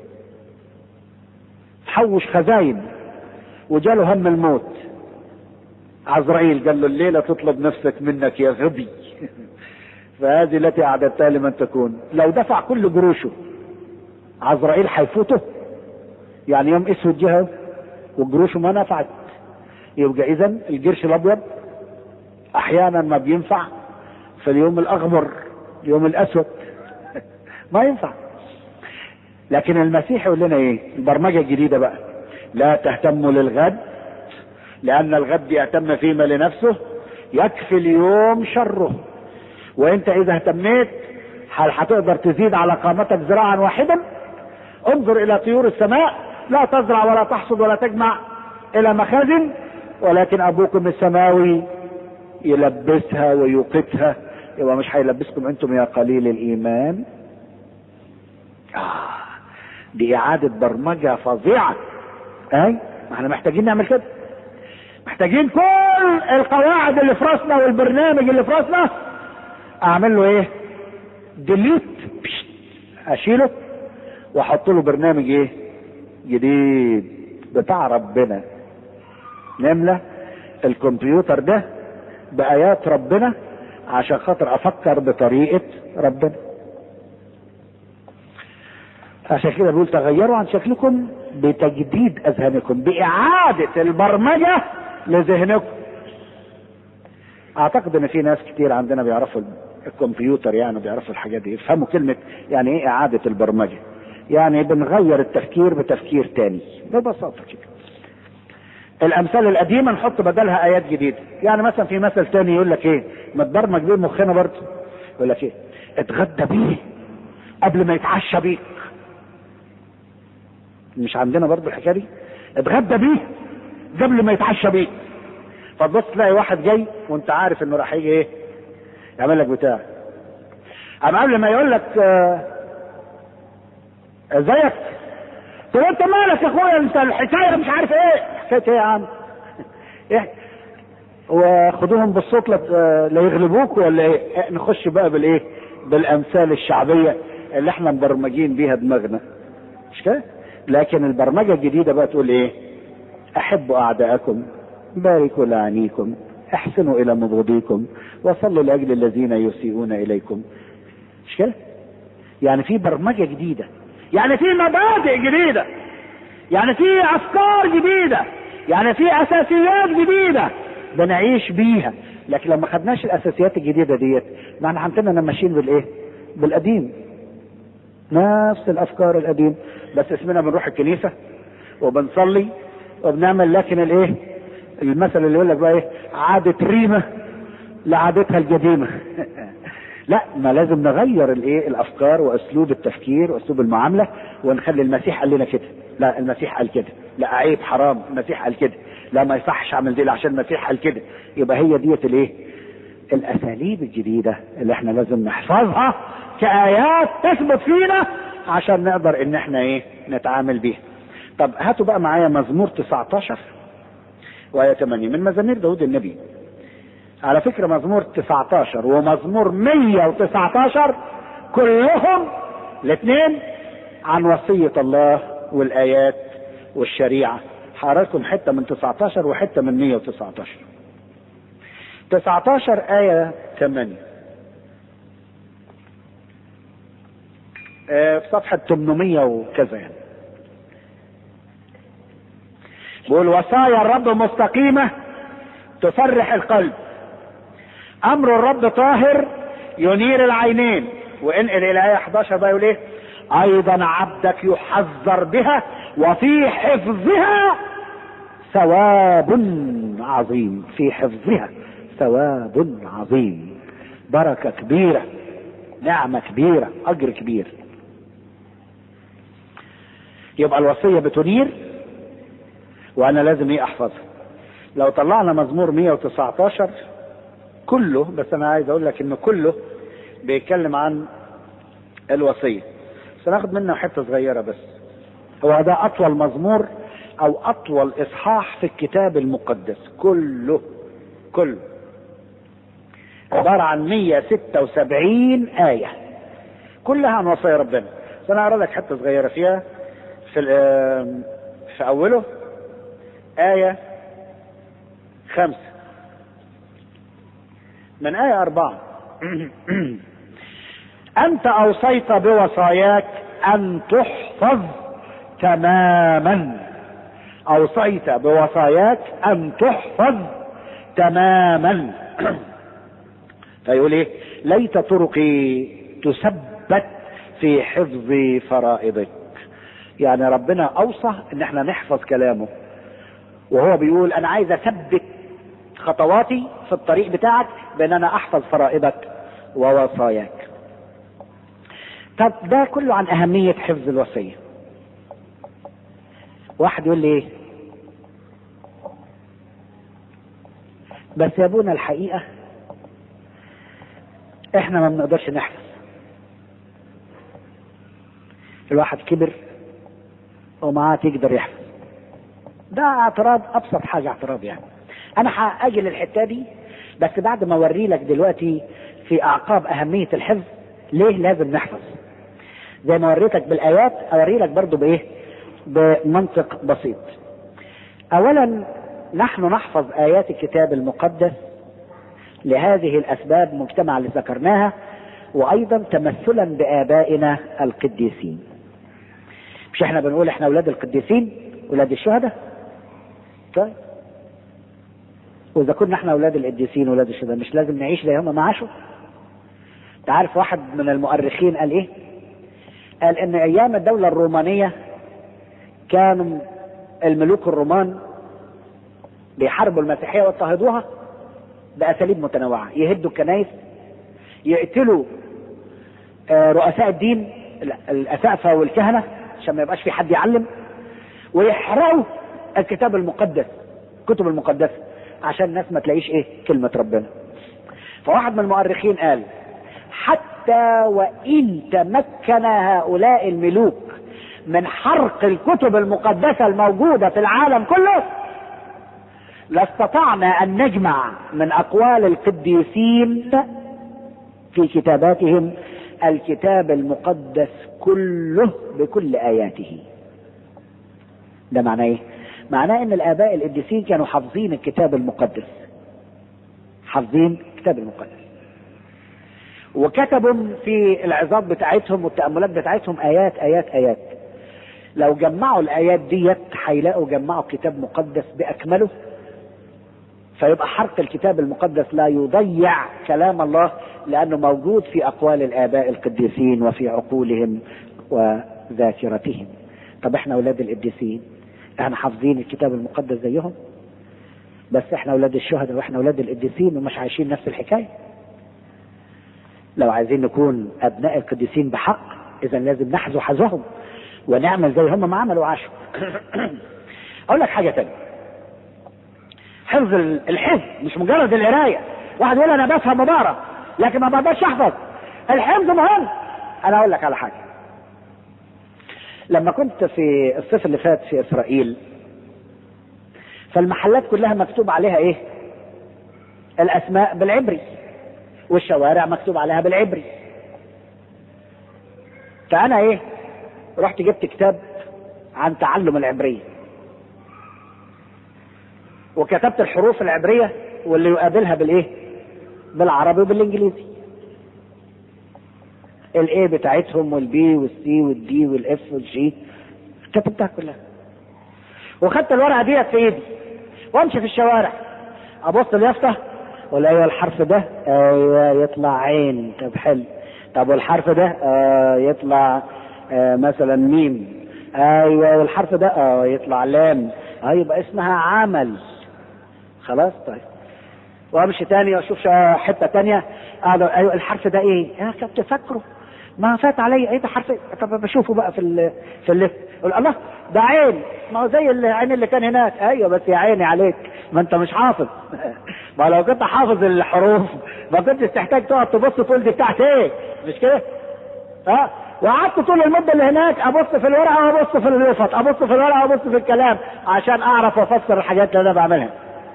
محوش خزاين وجاله هم الموت عزرائيل قال له الليله تطلب نفسك منك يا غبي فهذه التي اعددتها لمن تكون لو دفع كل قروشه عزرائيل هيفوته يعني يوم اسود جه وقروشه ما نفعت يبقى اذا القرش الابيض احيانا ما بينفع في اليوم الاغمر اليوم الاسود ما ينفع لكن المسيح يقول لنا ايه البرمجه الجديده بقى لا تهتموا للغد لان الغد يهتم فيما لنفسه يكفي اليوم شره وانت اذا اهتميت هل هتقدر تزيد على قامتك ذراعا واحدا انظر الى طيور السماء لا تزرع ولا تحصد ولا تجمع الى مخازن ولكن ابوكم السماوي يلبسها ويوقتها يبقى مش هيلبسكم انتم يا قليل الايمان آه دي اعادة برمجة فظيعة اي ما احنا محتاجين نعمل كده محتاجين كل القواعد اللي في راسنا والبرنامج اللي في راسنا اعمل له ايه ديليت اشيله واحط له برنامج ايه جديد بتاع ربنا نملى الكمبيوتر ده بايات ربنا عشان خاطر افكر بطريقه ربنا عشان كده بيقول تغيروا عن شكلكم بتجديد اذهانكم باعاده البرمجه لذهنكم اعتقد ان في ناس كتير عندنا بيعرفوا الكمبيوتر يعني بيعرفوا الحاجات دي يفهموا كلمه يعني ايه اعاده البرمجه يعني بنغير التفكير بتفكير تاني ببساطه كده الامثال القديمه نحط بدلها ايات جديده يعني مثلا في مثل تاني يقول لك ايه متبرمج بيه مخنا برضه يقول لك ايه اتغدى بيه قبل ما يتعشى بيك مش عندنا برضه الحكايه دي اتغدى بيه قبل ما يتعشى بيك فتبص تلاقي واحد جاي وانت عارف انه راح يجي ايه يعمل لك بتاع اما قبل ما يقول لك آه، ازيك طب انت مالك يا اخويا انت الحكايه مش عارف ايه حكايه ايه يا عم ايه وخدوهم بالصوت لا لا يغلبوك ولا ايه إيه، نخش بقى بالايه بالامثال الشعبيه اللي احنا مبرمجين بيها دماغنا مش كده لكن البرمجه الجديده بقى تقول ايه احبوا اعداءكم باركوا لعنيكم احسنوا الى مبغضيكم وصلوا لاجل الذين يسيئون اليكم مش كده يعني في برمجه جديده يعني في مبادئ جديده يعني في افكار جديده يعني في اساسيات جديده بنعيش بيها لكن لو ما خدناش الاساسيات الجديده ديت ما احنا هنتنا ماشيين بالايه بالقديم نفس الافكار القديم بس اسمنا بنروح الكنيسه وبنصلي وبنعمل لكن الايه المثل اللي يقول لك بقى ايه عادة ريمة لعادتها القديمة لا ما لازم نغير الايه الافكار واسلوب التفكير واسلوب المعاملة ونخلي المسيح قال لنا كده لا المسيح قال كده لا عيب حرام المسيح قال كده لا ما يصحش اعمل دي عشان المسيح قال كده يبقى هي ديت الايه الاساليب الجديدة اللي احنا لازم نحفظها كآيات تثبت فينا عشان نقدر ان احنا ايه نتعامل بيها طب هاتوا بقى معايا مزمور 19 وآية 8 من مزامير داود النبي على فكرة مزمور 19 ومزمور 119 كلهم الاثنين عن وصية الله والآيات والشريعة هقرأكم حتة من 19 وحتة من 119 19 آية 8 آه في صفحة 800 وكذا يعني بيقول وصايا الرب مستقيمة تفرح القلب امر الرب طاهر ينير العينين وانقل الى ايه 11 بقى يقول ايه ايضا عبدك يحذر بها وفي حفظها ثواب عظيم في حفظها ثواب عظيم بركه كبيره نعمه كبيره اجر كبير يبقى الوصيه بتنير وانا لازم ايه احفظها لو طلعنا مزمور 119 كله بس انا عايز اقول لك ان كله بيتكلم عن الوصيه بس ناخد منه حته صغيره بس هو ده اطول مزمور او اطول اصحاح في الكتاب المقدس كله كله عبارة عن 176 آية كلها عن وصايا ربنا بس أنا أقرأ لك حتة صغيرة فيها في في أوله آية خمسة من آية أربعة أنت أوصيت بوصاياك أن تحفظ تماما أوصيت بوصاياك أن تحفظ تماما فيقول إيه ليت طرقي تثبت في حفظ فرائضك يعني ربنا أوصى إن احنا نحفظ كلامه وهو بيقول انا عايز اثبت خطواتي في الطريق بتاعك بان انا احفظ فرائضك ووصاياك طب ده كله عن اهمية حفظ الوصية واحد يقول لي ايه بس يا ابونا الحقيقة احنا ما بنقدرش نحفظ الواحد كبر ومعاه يقدر يحفظ ده اعتراض ابسط حاجه اعتراض يعني انا هاجي للحته دي بس بعد ما اوري لك دلوقتي في اعقاب اهميه الحفظ ليه لازم نحفظ زي ما وريتك بالايات اوري لك برضو بايه بمنطق بسيط اولا نحن نحفظ ايات الكتاب المقدس لهذه الاسباب مجتمع اللي ذكرناها وايضا تمثلا بابائنا القديسين مش احنا بنقول احنا اولاد القديسين اولاد الشهداء طيب واذا كنا احنا اولاد القديسين واولاد الشهداء مش لازم نعيش زي هم ما عاشوا انت عارف واحد من المؤرخين قال ايه قال ان ايام الدوله الرومانيه كانوا الملوك الرومان بيحاربوا المسيحيه ويضطهدوها باساليب متنوعه يهدوا الكنائس يقتلوا رؤساء الدين الاسقفه والكهنه عشان ما يبقاش في حد يعلم ويحرقوا الكتاب المقدس الكتب المقدسه عشان الناس ما تلاقيش ايه كلمه ربنا فواحد من المؤرخين قال حتى وان تمكن هؤلاء الملوك من حرق الكتب المقدسه الموجوده في العالم كله لاستطعنا ان نجمع من اقوال القديسين في كتاباتهم الكتاب المقدس كله بكل اياته ده معناه ايه معناه ان الاباء القديسين كانوا حافظين الكتاب المقدس حافظين الكتاب المقدس وكتبوا في العظات بتاعتهم والتاملات بتاعتهم ايات ايات ايات لو جمعوا الايات ديت هيلاقوا جمعوا كتاب مقدس باكمله فيبقى حرق الكتاب المقدس لا يضيع كلام الله لانه موجود في اقوال الاباء القديسين وفي عقولهم وذاكرتهم طب احنا اولاد القديسين احنا حافظين الكتاب المقدس زيهم بس احنا اولاد الشهداء واحنا اولاد القديسين ومش عايشين نفس الحكايه لو عايزين نكون ابناء القديسين بحق اذا لازم نحذو حذوهم ونعمل زي هم ما عملوا وعاشوا اقول لك حاجه تانية حفظ الحفظ مش مجرد القرايه واحد يقول انا بفهم وبقرا لكن ما بقدرش احفظ الحفظ مهم انا اقول لك على حاجه لما كنت في الصيف اللي فات في اسرائيل فالمحلات كلها مكتوب عليها ايه الاسماء بالعبري والشوارع مكتوب عليها بالعبري فانا ايه رحت جبت كتاب عن تعلم العبريه وكتبت الحروف العبريه واللي يقابلها بالايه بالعربي وبالانجليزي الاي بتاعتهم والبي والسي والدي والاف والجي كتبتها كلها وخدت الورقه ديت في ايدي وامشي في الشوارع ابص اليافطه ولا ايوه الحرف ده ايوه يطلع عين طب حلو طب والحرف ده آه يطلع آه مثلا ميم ايوه والحرف ده اه يطلع لام اه يبقى اسمها عمل خلاص طيب وامشي تاني واشوف حته تانية اقعد ايوه الحرف ده ايه؟ يا كنت فاكره ما فات عليا ايه ده حرف طب بشوفه بقى في ال في الليست يقول الله ده عين ما هو زي العين اللي كان هناك ايوه بس يا عيني عليك ما انت مش حافظ ما لو كنت حافظ الحروف ما كنتش تحتاج تقعد تبص تقول دي بتاعت ايه مش كده؟ ها وقعدت طول المده اللي هناك ابص في الورقه وابص في الوسط ابص في الورقه وابص في الكلام عشان اعرف افسر الحاجات اللي انا بعملها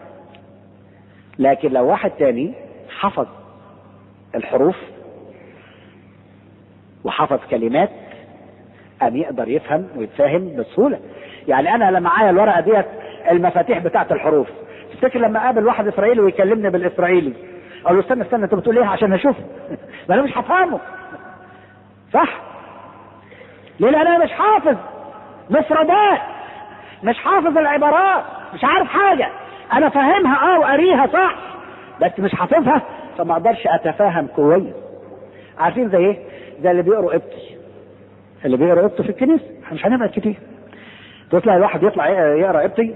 لكن لو واحد تاني حفظ الحروف وحفظ كلمات أم يقدر يفهم ويتفاهم بسهولة يعني أنا لما معايا الورقة ديت المفاتيح بتاعت الحروف تفتكر لما قابل واحد إسرائيلي ويكلمني بالإسرائيلي أقول له استنى استنى أنت بتقول إيه عشان أشوف ما أنا مش هفهمه صح ليه لأن أنا مش حافظ مفردات مش حافظ العبارات مش عارف حاجة أنا فاهمها أه وقاريها صح بس مش حافظها فما أقدرش أتفاهم كويس عارفين زي إيه؟ زي اللي بيقروا قبطي اللي بيقرا قبطي في الكنيسه مش هنبعد كتير تطلع الواحد يطلع يقرا قبطي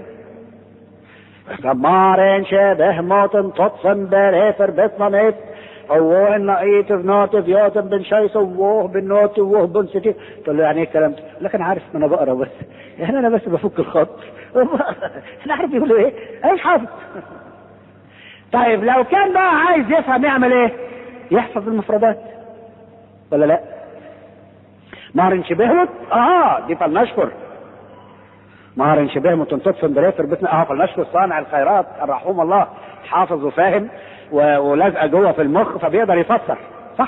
مارن شبه موتن تطفن بريفر بسمنت اوه النقيت بنوت بيوت بن شيس ووه بنوت ووه بن ستي تقول له يعني ايه الكلام ده؟ لكن عارف ما انا بقرا بس يعني انا بس بفك الخط انا عارف يقولوا ايه؟ انا مش حافظ طيب لو كان بقى عايز يفهم يعمل ايه؟ يحفظ المفردات ولا لا؟ مهر شبهمت اه دي فلنشكر مهر شبهمت تطفن بريفر بيتنا اه فلنشكر صانع الخيرات الرحوم الله حافظ وفاهم ولازقه جوه في المخ فبيقدر يفسر صح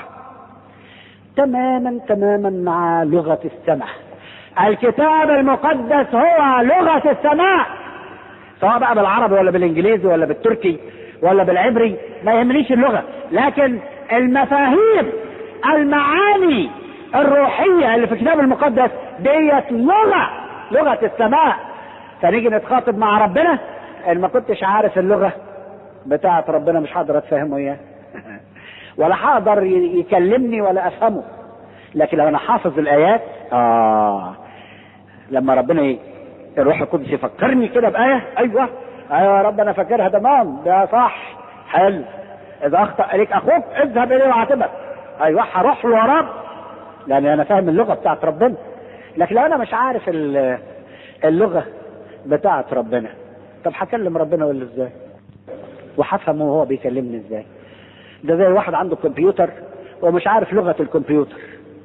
تماما تماما مع لغه السمع الكتاب المقدس هو لغه السماء سواء بقى بالعربي ولا بالانجليزي ولا بالتركي ولا بالعبري ما يهمنيش اللغه لكن المفاهيم المعاني الروحية اللي في الكتاب المقدس ديت لغة لغة السماء فنيجي نتخاطب مع ربنا ان ما كنتش عارف اللغة بتاعة ربنا مش هقدر اتفهمه اياه ولا هقدر يكلمني ولا افهمه لكن لو انا حافظ الايات اه لما ربنا الروح القدس يفكرني كده بايه ايوه ايوه يا رب انا فاكرها تمام ده صح حلو اذا اخطا اليك اخوك اذهب اليه وعاتبك ايوه هروح له يا رب لان انا فاهم اللغه بتاعت ربنا لكن لو انا مش عارف اللغه بتاعت ربنا طب هكلم ربنا اقول له ازاي وهفهمه وهو بيكلمني ازاي ده زي واحد عنده كمبيوتر ومش عارف لغه الكمبيوتر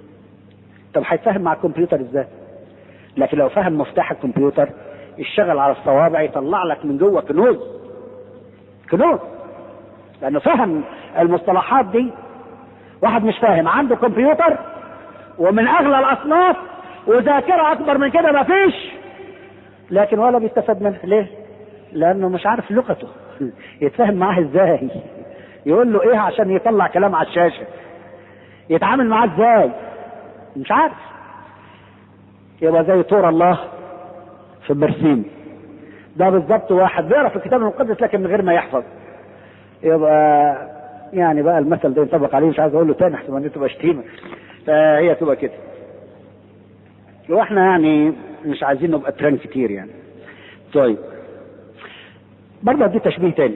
طب هيتفاهم مع الكمبيوتر ازاي لكن لو فهم مفتاح الكمبيوتر يشتغل على الصوابع يطلع لك من جوه كنوز كنوز لانه فهم المصطلحات دي واحد مش فاهم عنده كمبيوتر ومن اغلى الاصناف وذاكره اكبر من كده ما فيش لكن ولا بيستفاد منها ليه لانه مش عارف لغته يتفاهم معاه ازاي يقول له ايه عشان يطلع كلام على الشاشه يتعامل معاه ازاي مش عارف يبقى زي طور الله في برسيم ده بالظبط واحد بيقرا في الكتاب المقدس لكن من غير ما يحفظ يبقى يعني بقى المثل ده ينطبق عليه مش عايز اقول له تاني احسن ما تبقى شتيمه فهي تبقى كده واحنا يعني مش عايزين نبقى ترند كتير يعني طيب برضه دي تشبيه تاني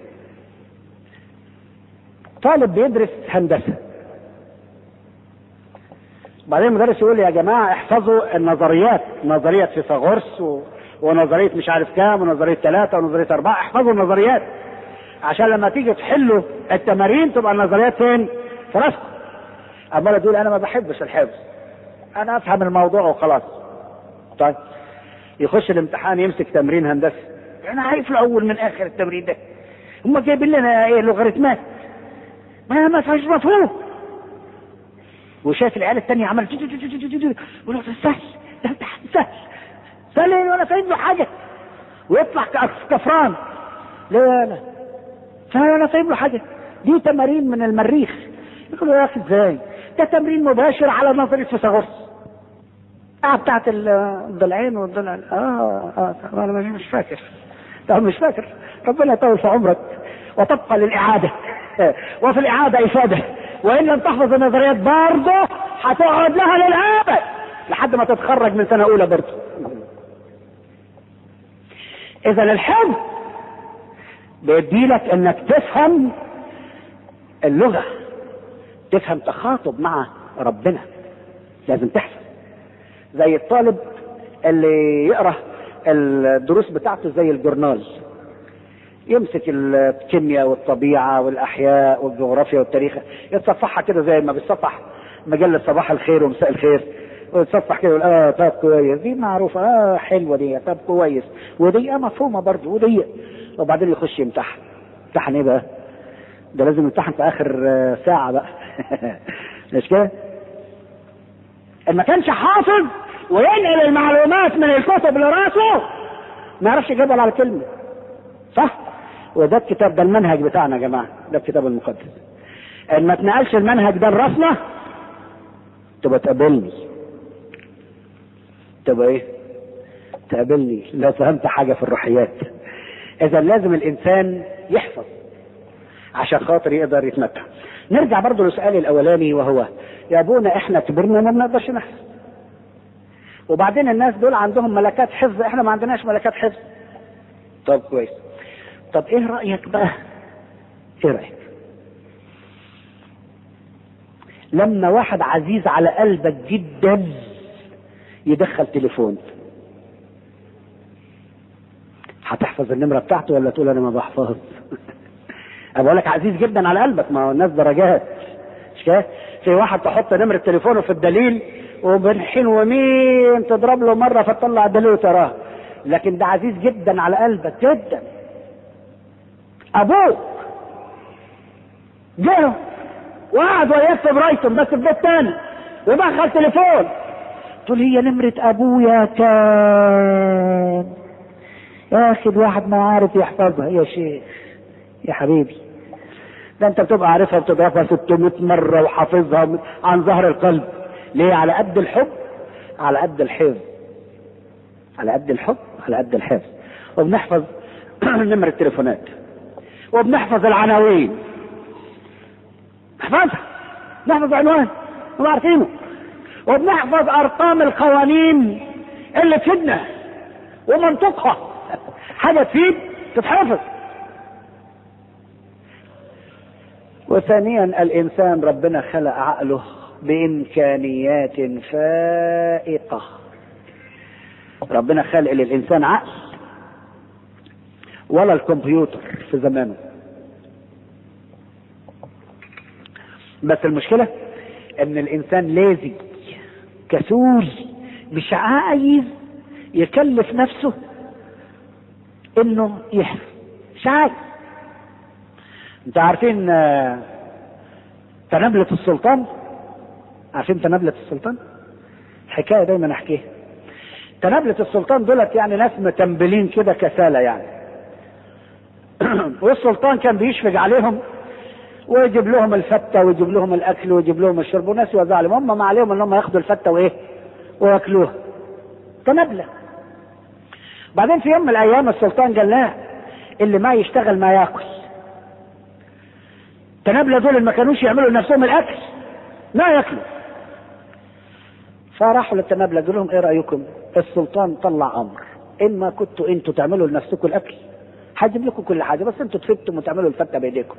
طالب بيدرس هندسه بعدين المدرس يقول يا جماعه احفظوا النظريات نظريه فيثاغورس و... ونظريه مش عارف كام ونظريه ثلاثه ونظريه اربعه احفظوا النظريات عشان لما تيجي تحلوا التمارين تبقى النظريات فين؟ في راسكم عمال تقول انا ما بحبش الحفظ انا افهم الموضوع وخلاص طيب يخش الامتحان يمسك تمرين هندسي انا عارف الاول من اخر التمرين ده هم جايبين لنا ايه لوغاريتمات ما ما فيهاش مفهوم وشايف العيال التانية عمل يقول له سهل ده امتحان سهل سهل ايه ولا فاهم له حاجة ويطلع كفران ليه لا سهل ولا فاهم له حاجة دي تمارين من المريخ يقول له يا اخي ازاي ده تمرين مباشر على نظرية فيثاغورس اه بتاعت الضلعين والضلع اه اه انا مش فاكر طب مش فاكر ربنا يطول في عمرك وتبقى للإعادة وفي الإعادة إفادة وإن لم تحفظ النظريات برضه هتقعد لها للأبد لحد ما تتخرج من سنة أولى برضه إذا الحفظ بيديلك إنك تفهم اللغة تفهم تخاطب مع ربنا لازم تحفظ زي الطالب اللي يقرا الدروس بتاعته زي الجورنال يمسك الكيمياء والطبيعة والأحياء والجغرافيا والتاريخ يتصفحها كده زي ما بيتصفح مجلة صباح الخير ومساء الخير ويتصفح كده يقول اه طب كويس دي معروفة اه حلوة دي طب كويس ودي اه مفهومة برضه ودي وبعدين يخش يمتحن امتحن ايه بقى؟ ده لازم يمتحن في آخر ساعة بقى مش كده؟ ان ما كانش حافظ وينقل المعلومات من الكتب لراسه ما يعرفش يجيب على الكلمه صح وده الكتاب ده المنهج بتاعنا يا جماعه ده الكتاب المقدس ان ما تنقلش المنهج ده لراسنا تبقى تقابلني تبقى ايه تقابلني لو فهمت حاجه في الروحيات اذا لازم الانسان يحفظ عشان خاطر يقدر يتمتع نرجع برضه لسؤالي الاولاني وهو يا ابونا احنا كبرنا ما بنقدرش نحفظ وبعدين الناس دول عندهم ملكات حفظ احنا ما عندناش ملكات حفظ طب كويس طب ايه رايك بقى ايه رايك لما واحد عزيز على قلبك جدا يدخل تليفون هتحفظ النمره بتاعته ولا تقول انا ما بحفظ انا بقول لك عزيز جدا على قلبك ما هو الناس درجات مش كده في واحد تحط نمرة تليفونه في الدليل وبين حين ومين تضرب له مرة فتطلع الدليل وتراه لكن ده عزيز جدا على قلبك جدا ابوك جه وقعد وياك في برايتون بس في بيت تاني ودخل تليفون تقول هي نمرة ابويا كان يا اخي الواحد ما عارف يحفظها يا شيخ يا حبيبي ده انت بتبقى عارفها بتضربها 600 مرة وحافظها عن ظهر القلب ليه على قد الحب على قد الحفظ على قد الحب على قد الحفظ وبنحفظ نمرة التليفونات وبنحفظ العناوين نحفظها نحفظ عنوان نبقى عارفينه وبنحفظ ارقام القوانين اللي تفيدنا ومنطقها حاجة تفيد تتحفظ وثانيا الانسان ربنا خلق عقله بامكانيات فائقه ربنا خلق للانسان عقل ولا الكمبيوتر في زمانه بس المشكله ان الانسان لازم كسول مش عايز يكلف نفسه انه يحفظ مش عايز انتوا عارفين تنابلة السلطان عارفين تنابلة السلطان حكاية دايما احكيها تنابلة السلطان دولت يعني ناس متنبلين كده كسالة يعني والسلطان كان بيشفق عليهم ويجيب لهم الفتة ويجيب لهم الأكل ويجيب لهم الشرب وناس يوزع عليهم هم ما عليهم إن هم ياخدوا الفتة وإيه وياكلوها تنابلة بعدين في يوم من الايام السلطان قال لا اللي ما يشتغل ما ياكل التنابلة دول ما كانوش يعملوا لنفسهم الاكل ما ياكلوا فراحوا للتنابلة قالوا لهم ايه رايكم السلطان طلع امر اما كنتوا انتوا تعملوا لنفسكم الاكل هجيب لكم كل حاجه بس انتوا تفتوا وتعملوا الفته بايديكم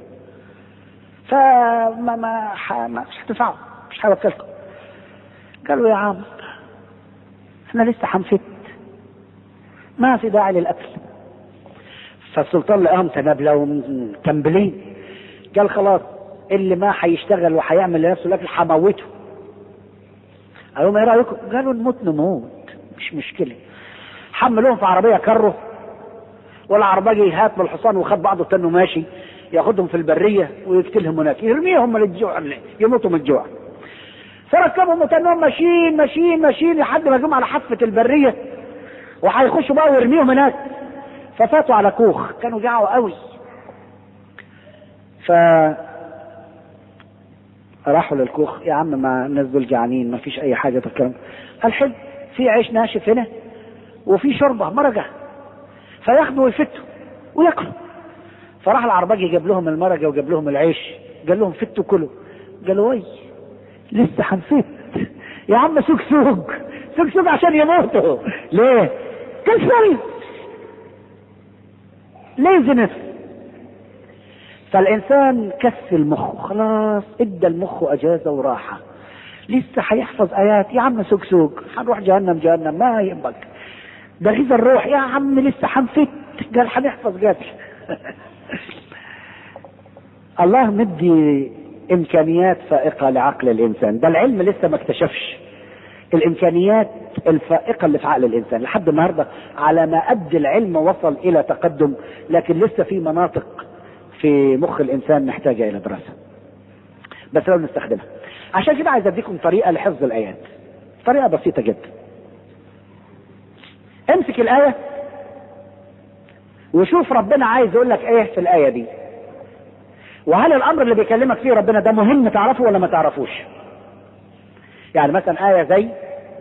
فما ما, ح... ما مش هتنفعوا مش هوكلكم قالوا يا عم احنا لسه هنفت ما في داعي للاكل فالسلطان لقاهم تنابلة ومتنبلين قال خلاص اللي ما هيشتغل وهيعمل لنفسه الاكل هموته قال لهم ايه رايكم؟ قالوا نموت نموت مش مشكله حملوهم في عربيه كره والعربجي هات بالحصان وخد بعضه تنه ماشي ياخدهم في البريه ويقتلهم هناك يرميهم للجوع يموتوا من الجوع فركبهم وتنهم ماشيين ماشيين ماشيين لحد ما جم على حافه البريه وهيخشوا بقى ويرميهم هناك ففاتوا على كوخ كانوا جاعوا قوي ف راحوا للكوخ يا عم ما الناس دول جعانين ما فيش اي حاجه تتكلم قال حلو في عيش ناشف هنا وفي شوربه مرقه فياخدوا ويفتوا وياكلوا فراح العرباجي جاب لهم المرقه وجاب لهم العيش قال لهم فتوا كلوا قالوا وي لسه هنفت يا عم سوق سوق سوق سوق عشان يموتوا ليه؟ قال شوي ليزنس فالانسان كسل مخه خلاص ادى المخ اجازه وراحه لسه هيحفظ ايات يا عم سوق سوق هنروح جهنم جهنم ما يهمك ده غذا الروح يا عم لسه هنفت قال هنحفظ قتل الله مدي امكانيات فائقه لعقل الانسان ده العلم لسه ما اكتشفش الامكانيات الفائقه اللي في عقل الانسان لحد النهارده على ما قد العلم وصل الى تقدم لكن لسه في مناطق في مخ الانسان محتاجه الى دراسه بس لو نستخدمها عشان كده عايز اديكم طريقه لحفظ الايات طريقه بسيطه جدا امسك الايه وشوف ربنا عايز يقول لك ايه في الايه دي وهل الامر اللي بيكلمك فيه ربنا ده مهم تعرفه ولا ما تعرفوش يعني مثلا آية زي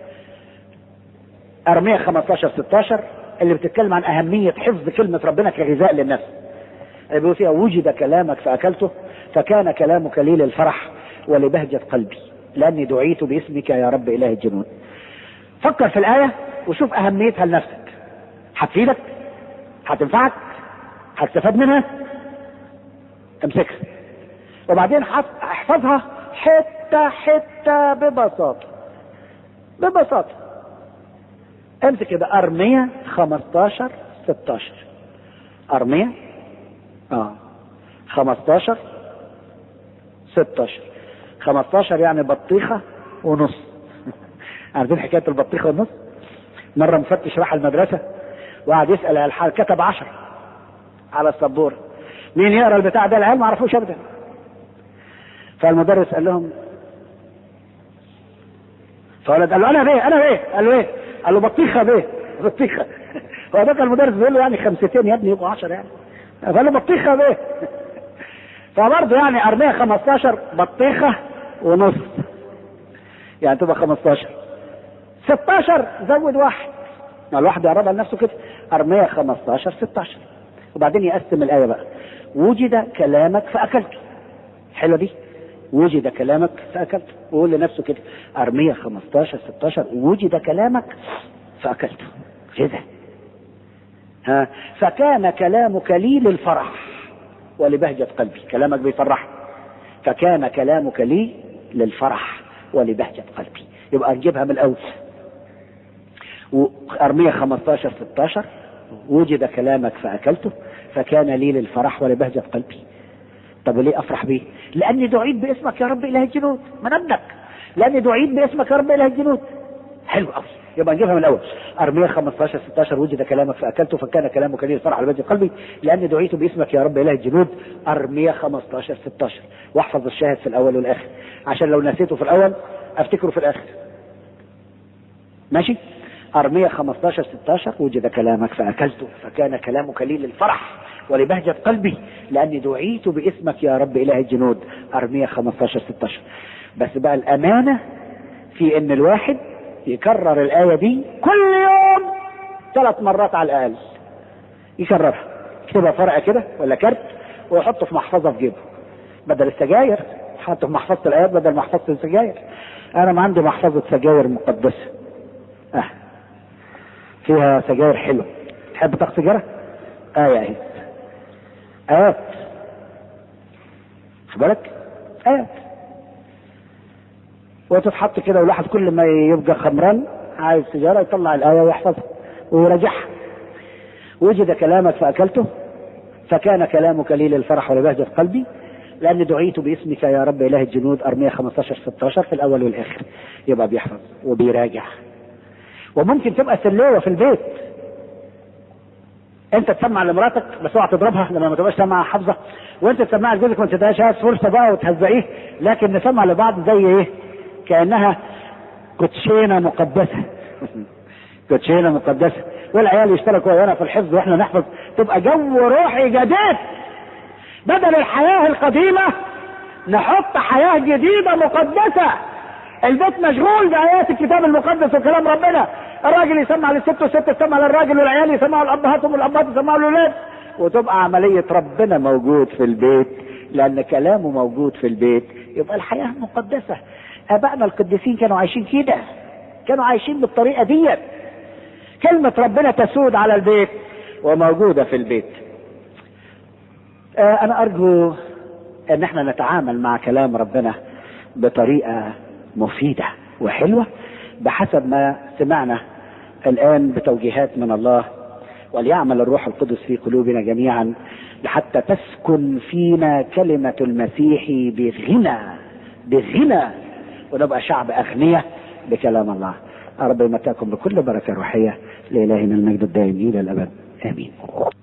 أرمية 15 16 اللي بتتكلم عن أهمية حفظ كلمة ربنا كغذاء للنفس اللي بيقول فيها وجد كلامك فأكلته فكان كلامك لي للفرح ولبهجة قلبي لأني دعيت باسمك يا رب إله الجنود فكر في الآية وشوف أهميتها لنفسك هتفيدك هتنفعك هتستفاد منها امسكها وبعدين احفظها حتة حتة ببساطة ببساطة امسك كده أرمية 15 16 أرمية اه 15 16 15 يعني بطيخة ونص عارفين حكاية البطيخة والنص مرة مفتش راح المدرسة وقعد يسأل على الحال كتب 10 على السبورة مين يقرا البتاع ده العيال ما عرفوش ابدا فالمدرس قال لهم فولد قال له انا بيه انا بيه قال له ايه؟ قال له بطيخه بيه بطيخه هو ده كان المدرس بيقول له يعني خمستين يا ابني يبقوا 10 يعني فقال له بطيخه بيه فبرضه يعني ارميه 15 بطيخه ونص يعني تبقى 15 16 زود واحد ما الواحد يعرضها لنفسه كده ارميه 15 16 وبعدين يقسم الايه بقى وجد كلامك فاكلته حلوه دي وجد كلامك فاكلته ويقول لنفسه كده ارميه 15 16 وجد كلامك فاكلته كده ها فكان كلامك لي للفرح ولبهجة قلبي كلامك بيفرح فكان كلامك لي للفرح ولبهجة قلبي يبقى نجيبها من الأول وأرمية 15 16 وجد كلامك فأكلته فكان لي للفرح ولبهجة قلبي طب وليه أفرح بيه لأني دعيت باسمك يا رب إله الجنود من ابنك لأني دعيت باسمك يا رب إله الجنود حلو قوي يبقى نجيبها من الاول ارميه 15 16 وجد كلامك فاكلته فكان كلامك لي الفرح على قلبي لاني دعيت باسمك يا رب اله الجنود ارميه 15 16 واحفظ الشاهد في الاول والاخر عشان لو نسيته في الاول افتكره في الاخر ماشي ارميه 15 16 وجد كلامك فاكلته فكان كلامك لي للفرح ولبهجة قلبي لاني دعيت باسمك يا رب اله الجنود ارميه 15 16 بس بقى الامانه في ان الواحد يكرر الآية دي كل يوم ثلاث مرات على الاقل يكررها يكتبها في ورقه كده ولا كارت ويحطه في محفظه في جيبه بدل السجاير حطه في محفظه الايات بدل محفظه السجاير انا ما عندي محفظه سجاير مقدسه اه فيها سجاير حلوه تحب تاخد سيجاره؟ آية اهي آيات خد بالك؟ آيات وتتحط كده والواحد كل ما يبقى خمران عايز سيجاره يطلع الايه ويحفظها ويراجعها وجد كلامك فاكلته فكان كلامك لي للفرح ولبهجة قلبي لأني دعيت باسمك يا رب إله الجنود أرمية 15 16 في الأول والآخر يبقى بيحفظ وبيراجع وممكن تبقى سلوة في البيت أنت تسمع لمراتك بس اوعى تضربها لما ما تبقاش سامعة حافظة وأنت تسمعها لجوزك ما تديهاش فرصة بقى وتهزقيه لكن نسمع لبعض زي إيه؟ كأنها كوتشينة مقدسة كوتشينة مقدسة والعيال يشتركوا ويانا في الحفظ واحنا نحفظ تبقى جو روحي جديد بدل الحياة القديمة نحط حياة جديدة مقدسة البيت مشغول بآيات الكتاب المقدس وكلام ربنا الراجل يسمع للست والست تسمع للراجل والعيال يسمعوا لأبهاتهم والأبهات يسمعوا للولاد وتبقى عملية ربنا موجود في البيت لأن كلامه موجود في البيت يبقى الحياة مقدسة آبائنا القديسين كانوا عايشين كده كانوا عايشين بالطريقة ديت كلمة ربنا تسود على البيت وموجودة في البيت آه أنا أرجو أن احنا نتعامل مع كلام ربنا بطريقة مفيدة وحلوة بحسب ما سمعنا الآن بتوجيهات من الله وليعمل الروح القدس في قلوبنا جميعا حتى تسكن فينا كلمة المسيح بغنى بغنى ونبقى شعب أغنياء بكلام الله رب يمتعكم بكل بركة روحية لإلهنا المجد الدائم إلى الأبد آمين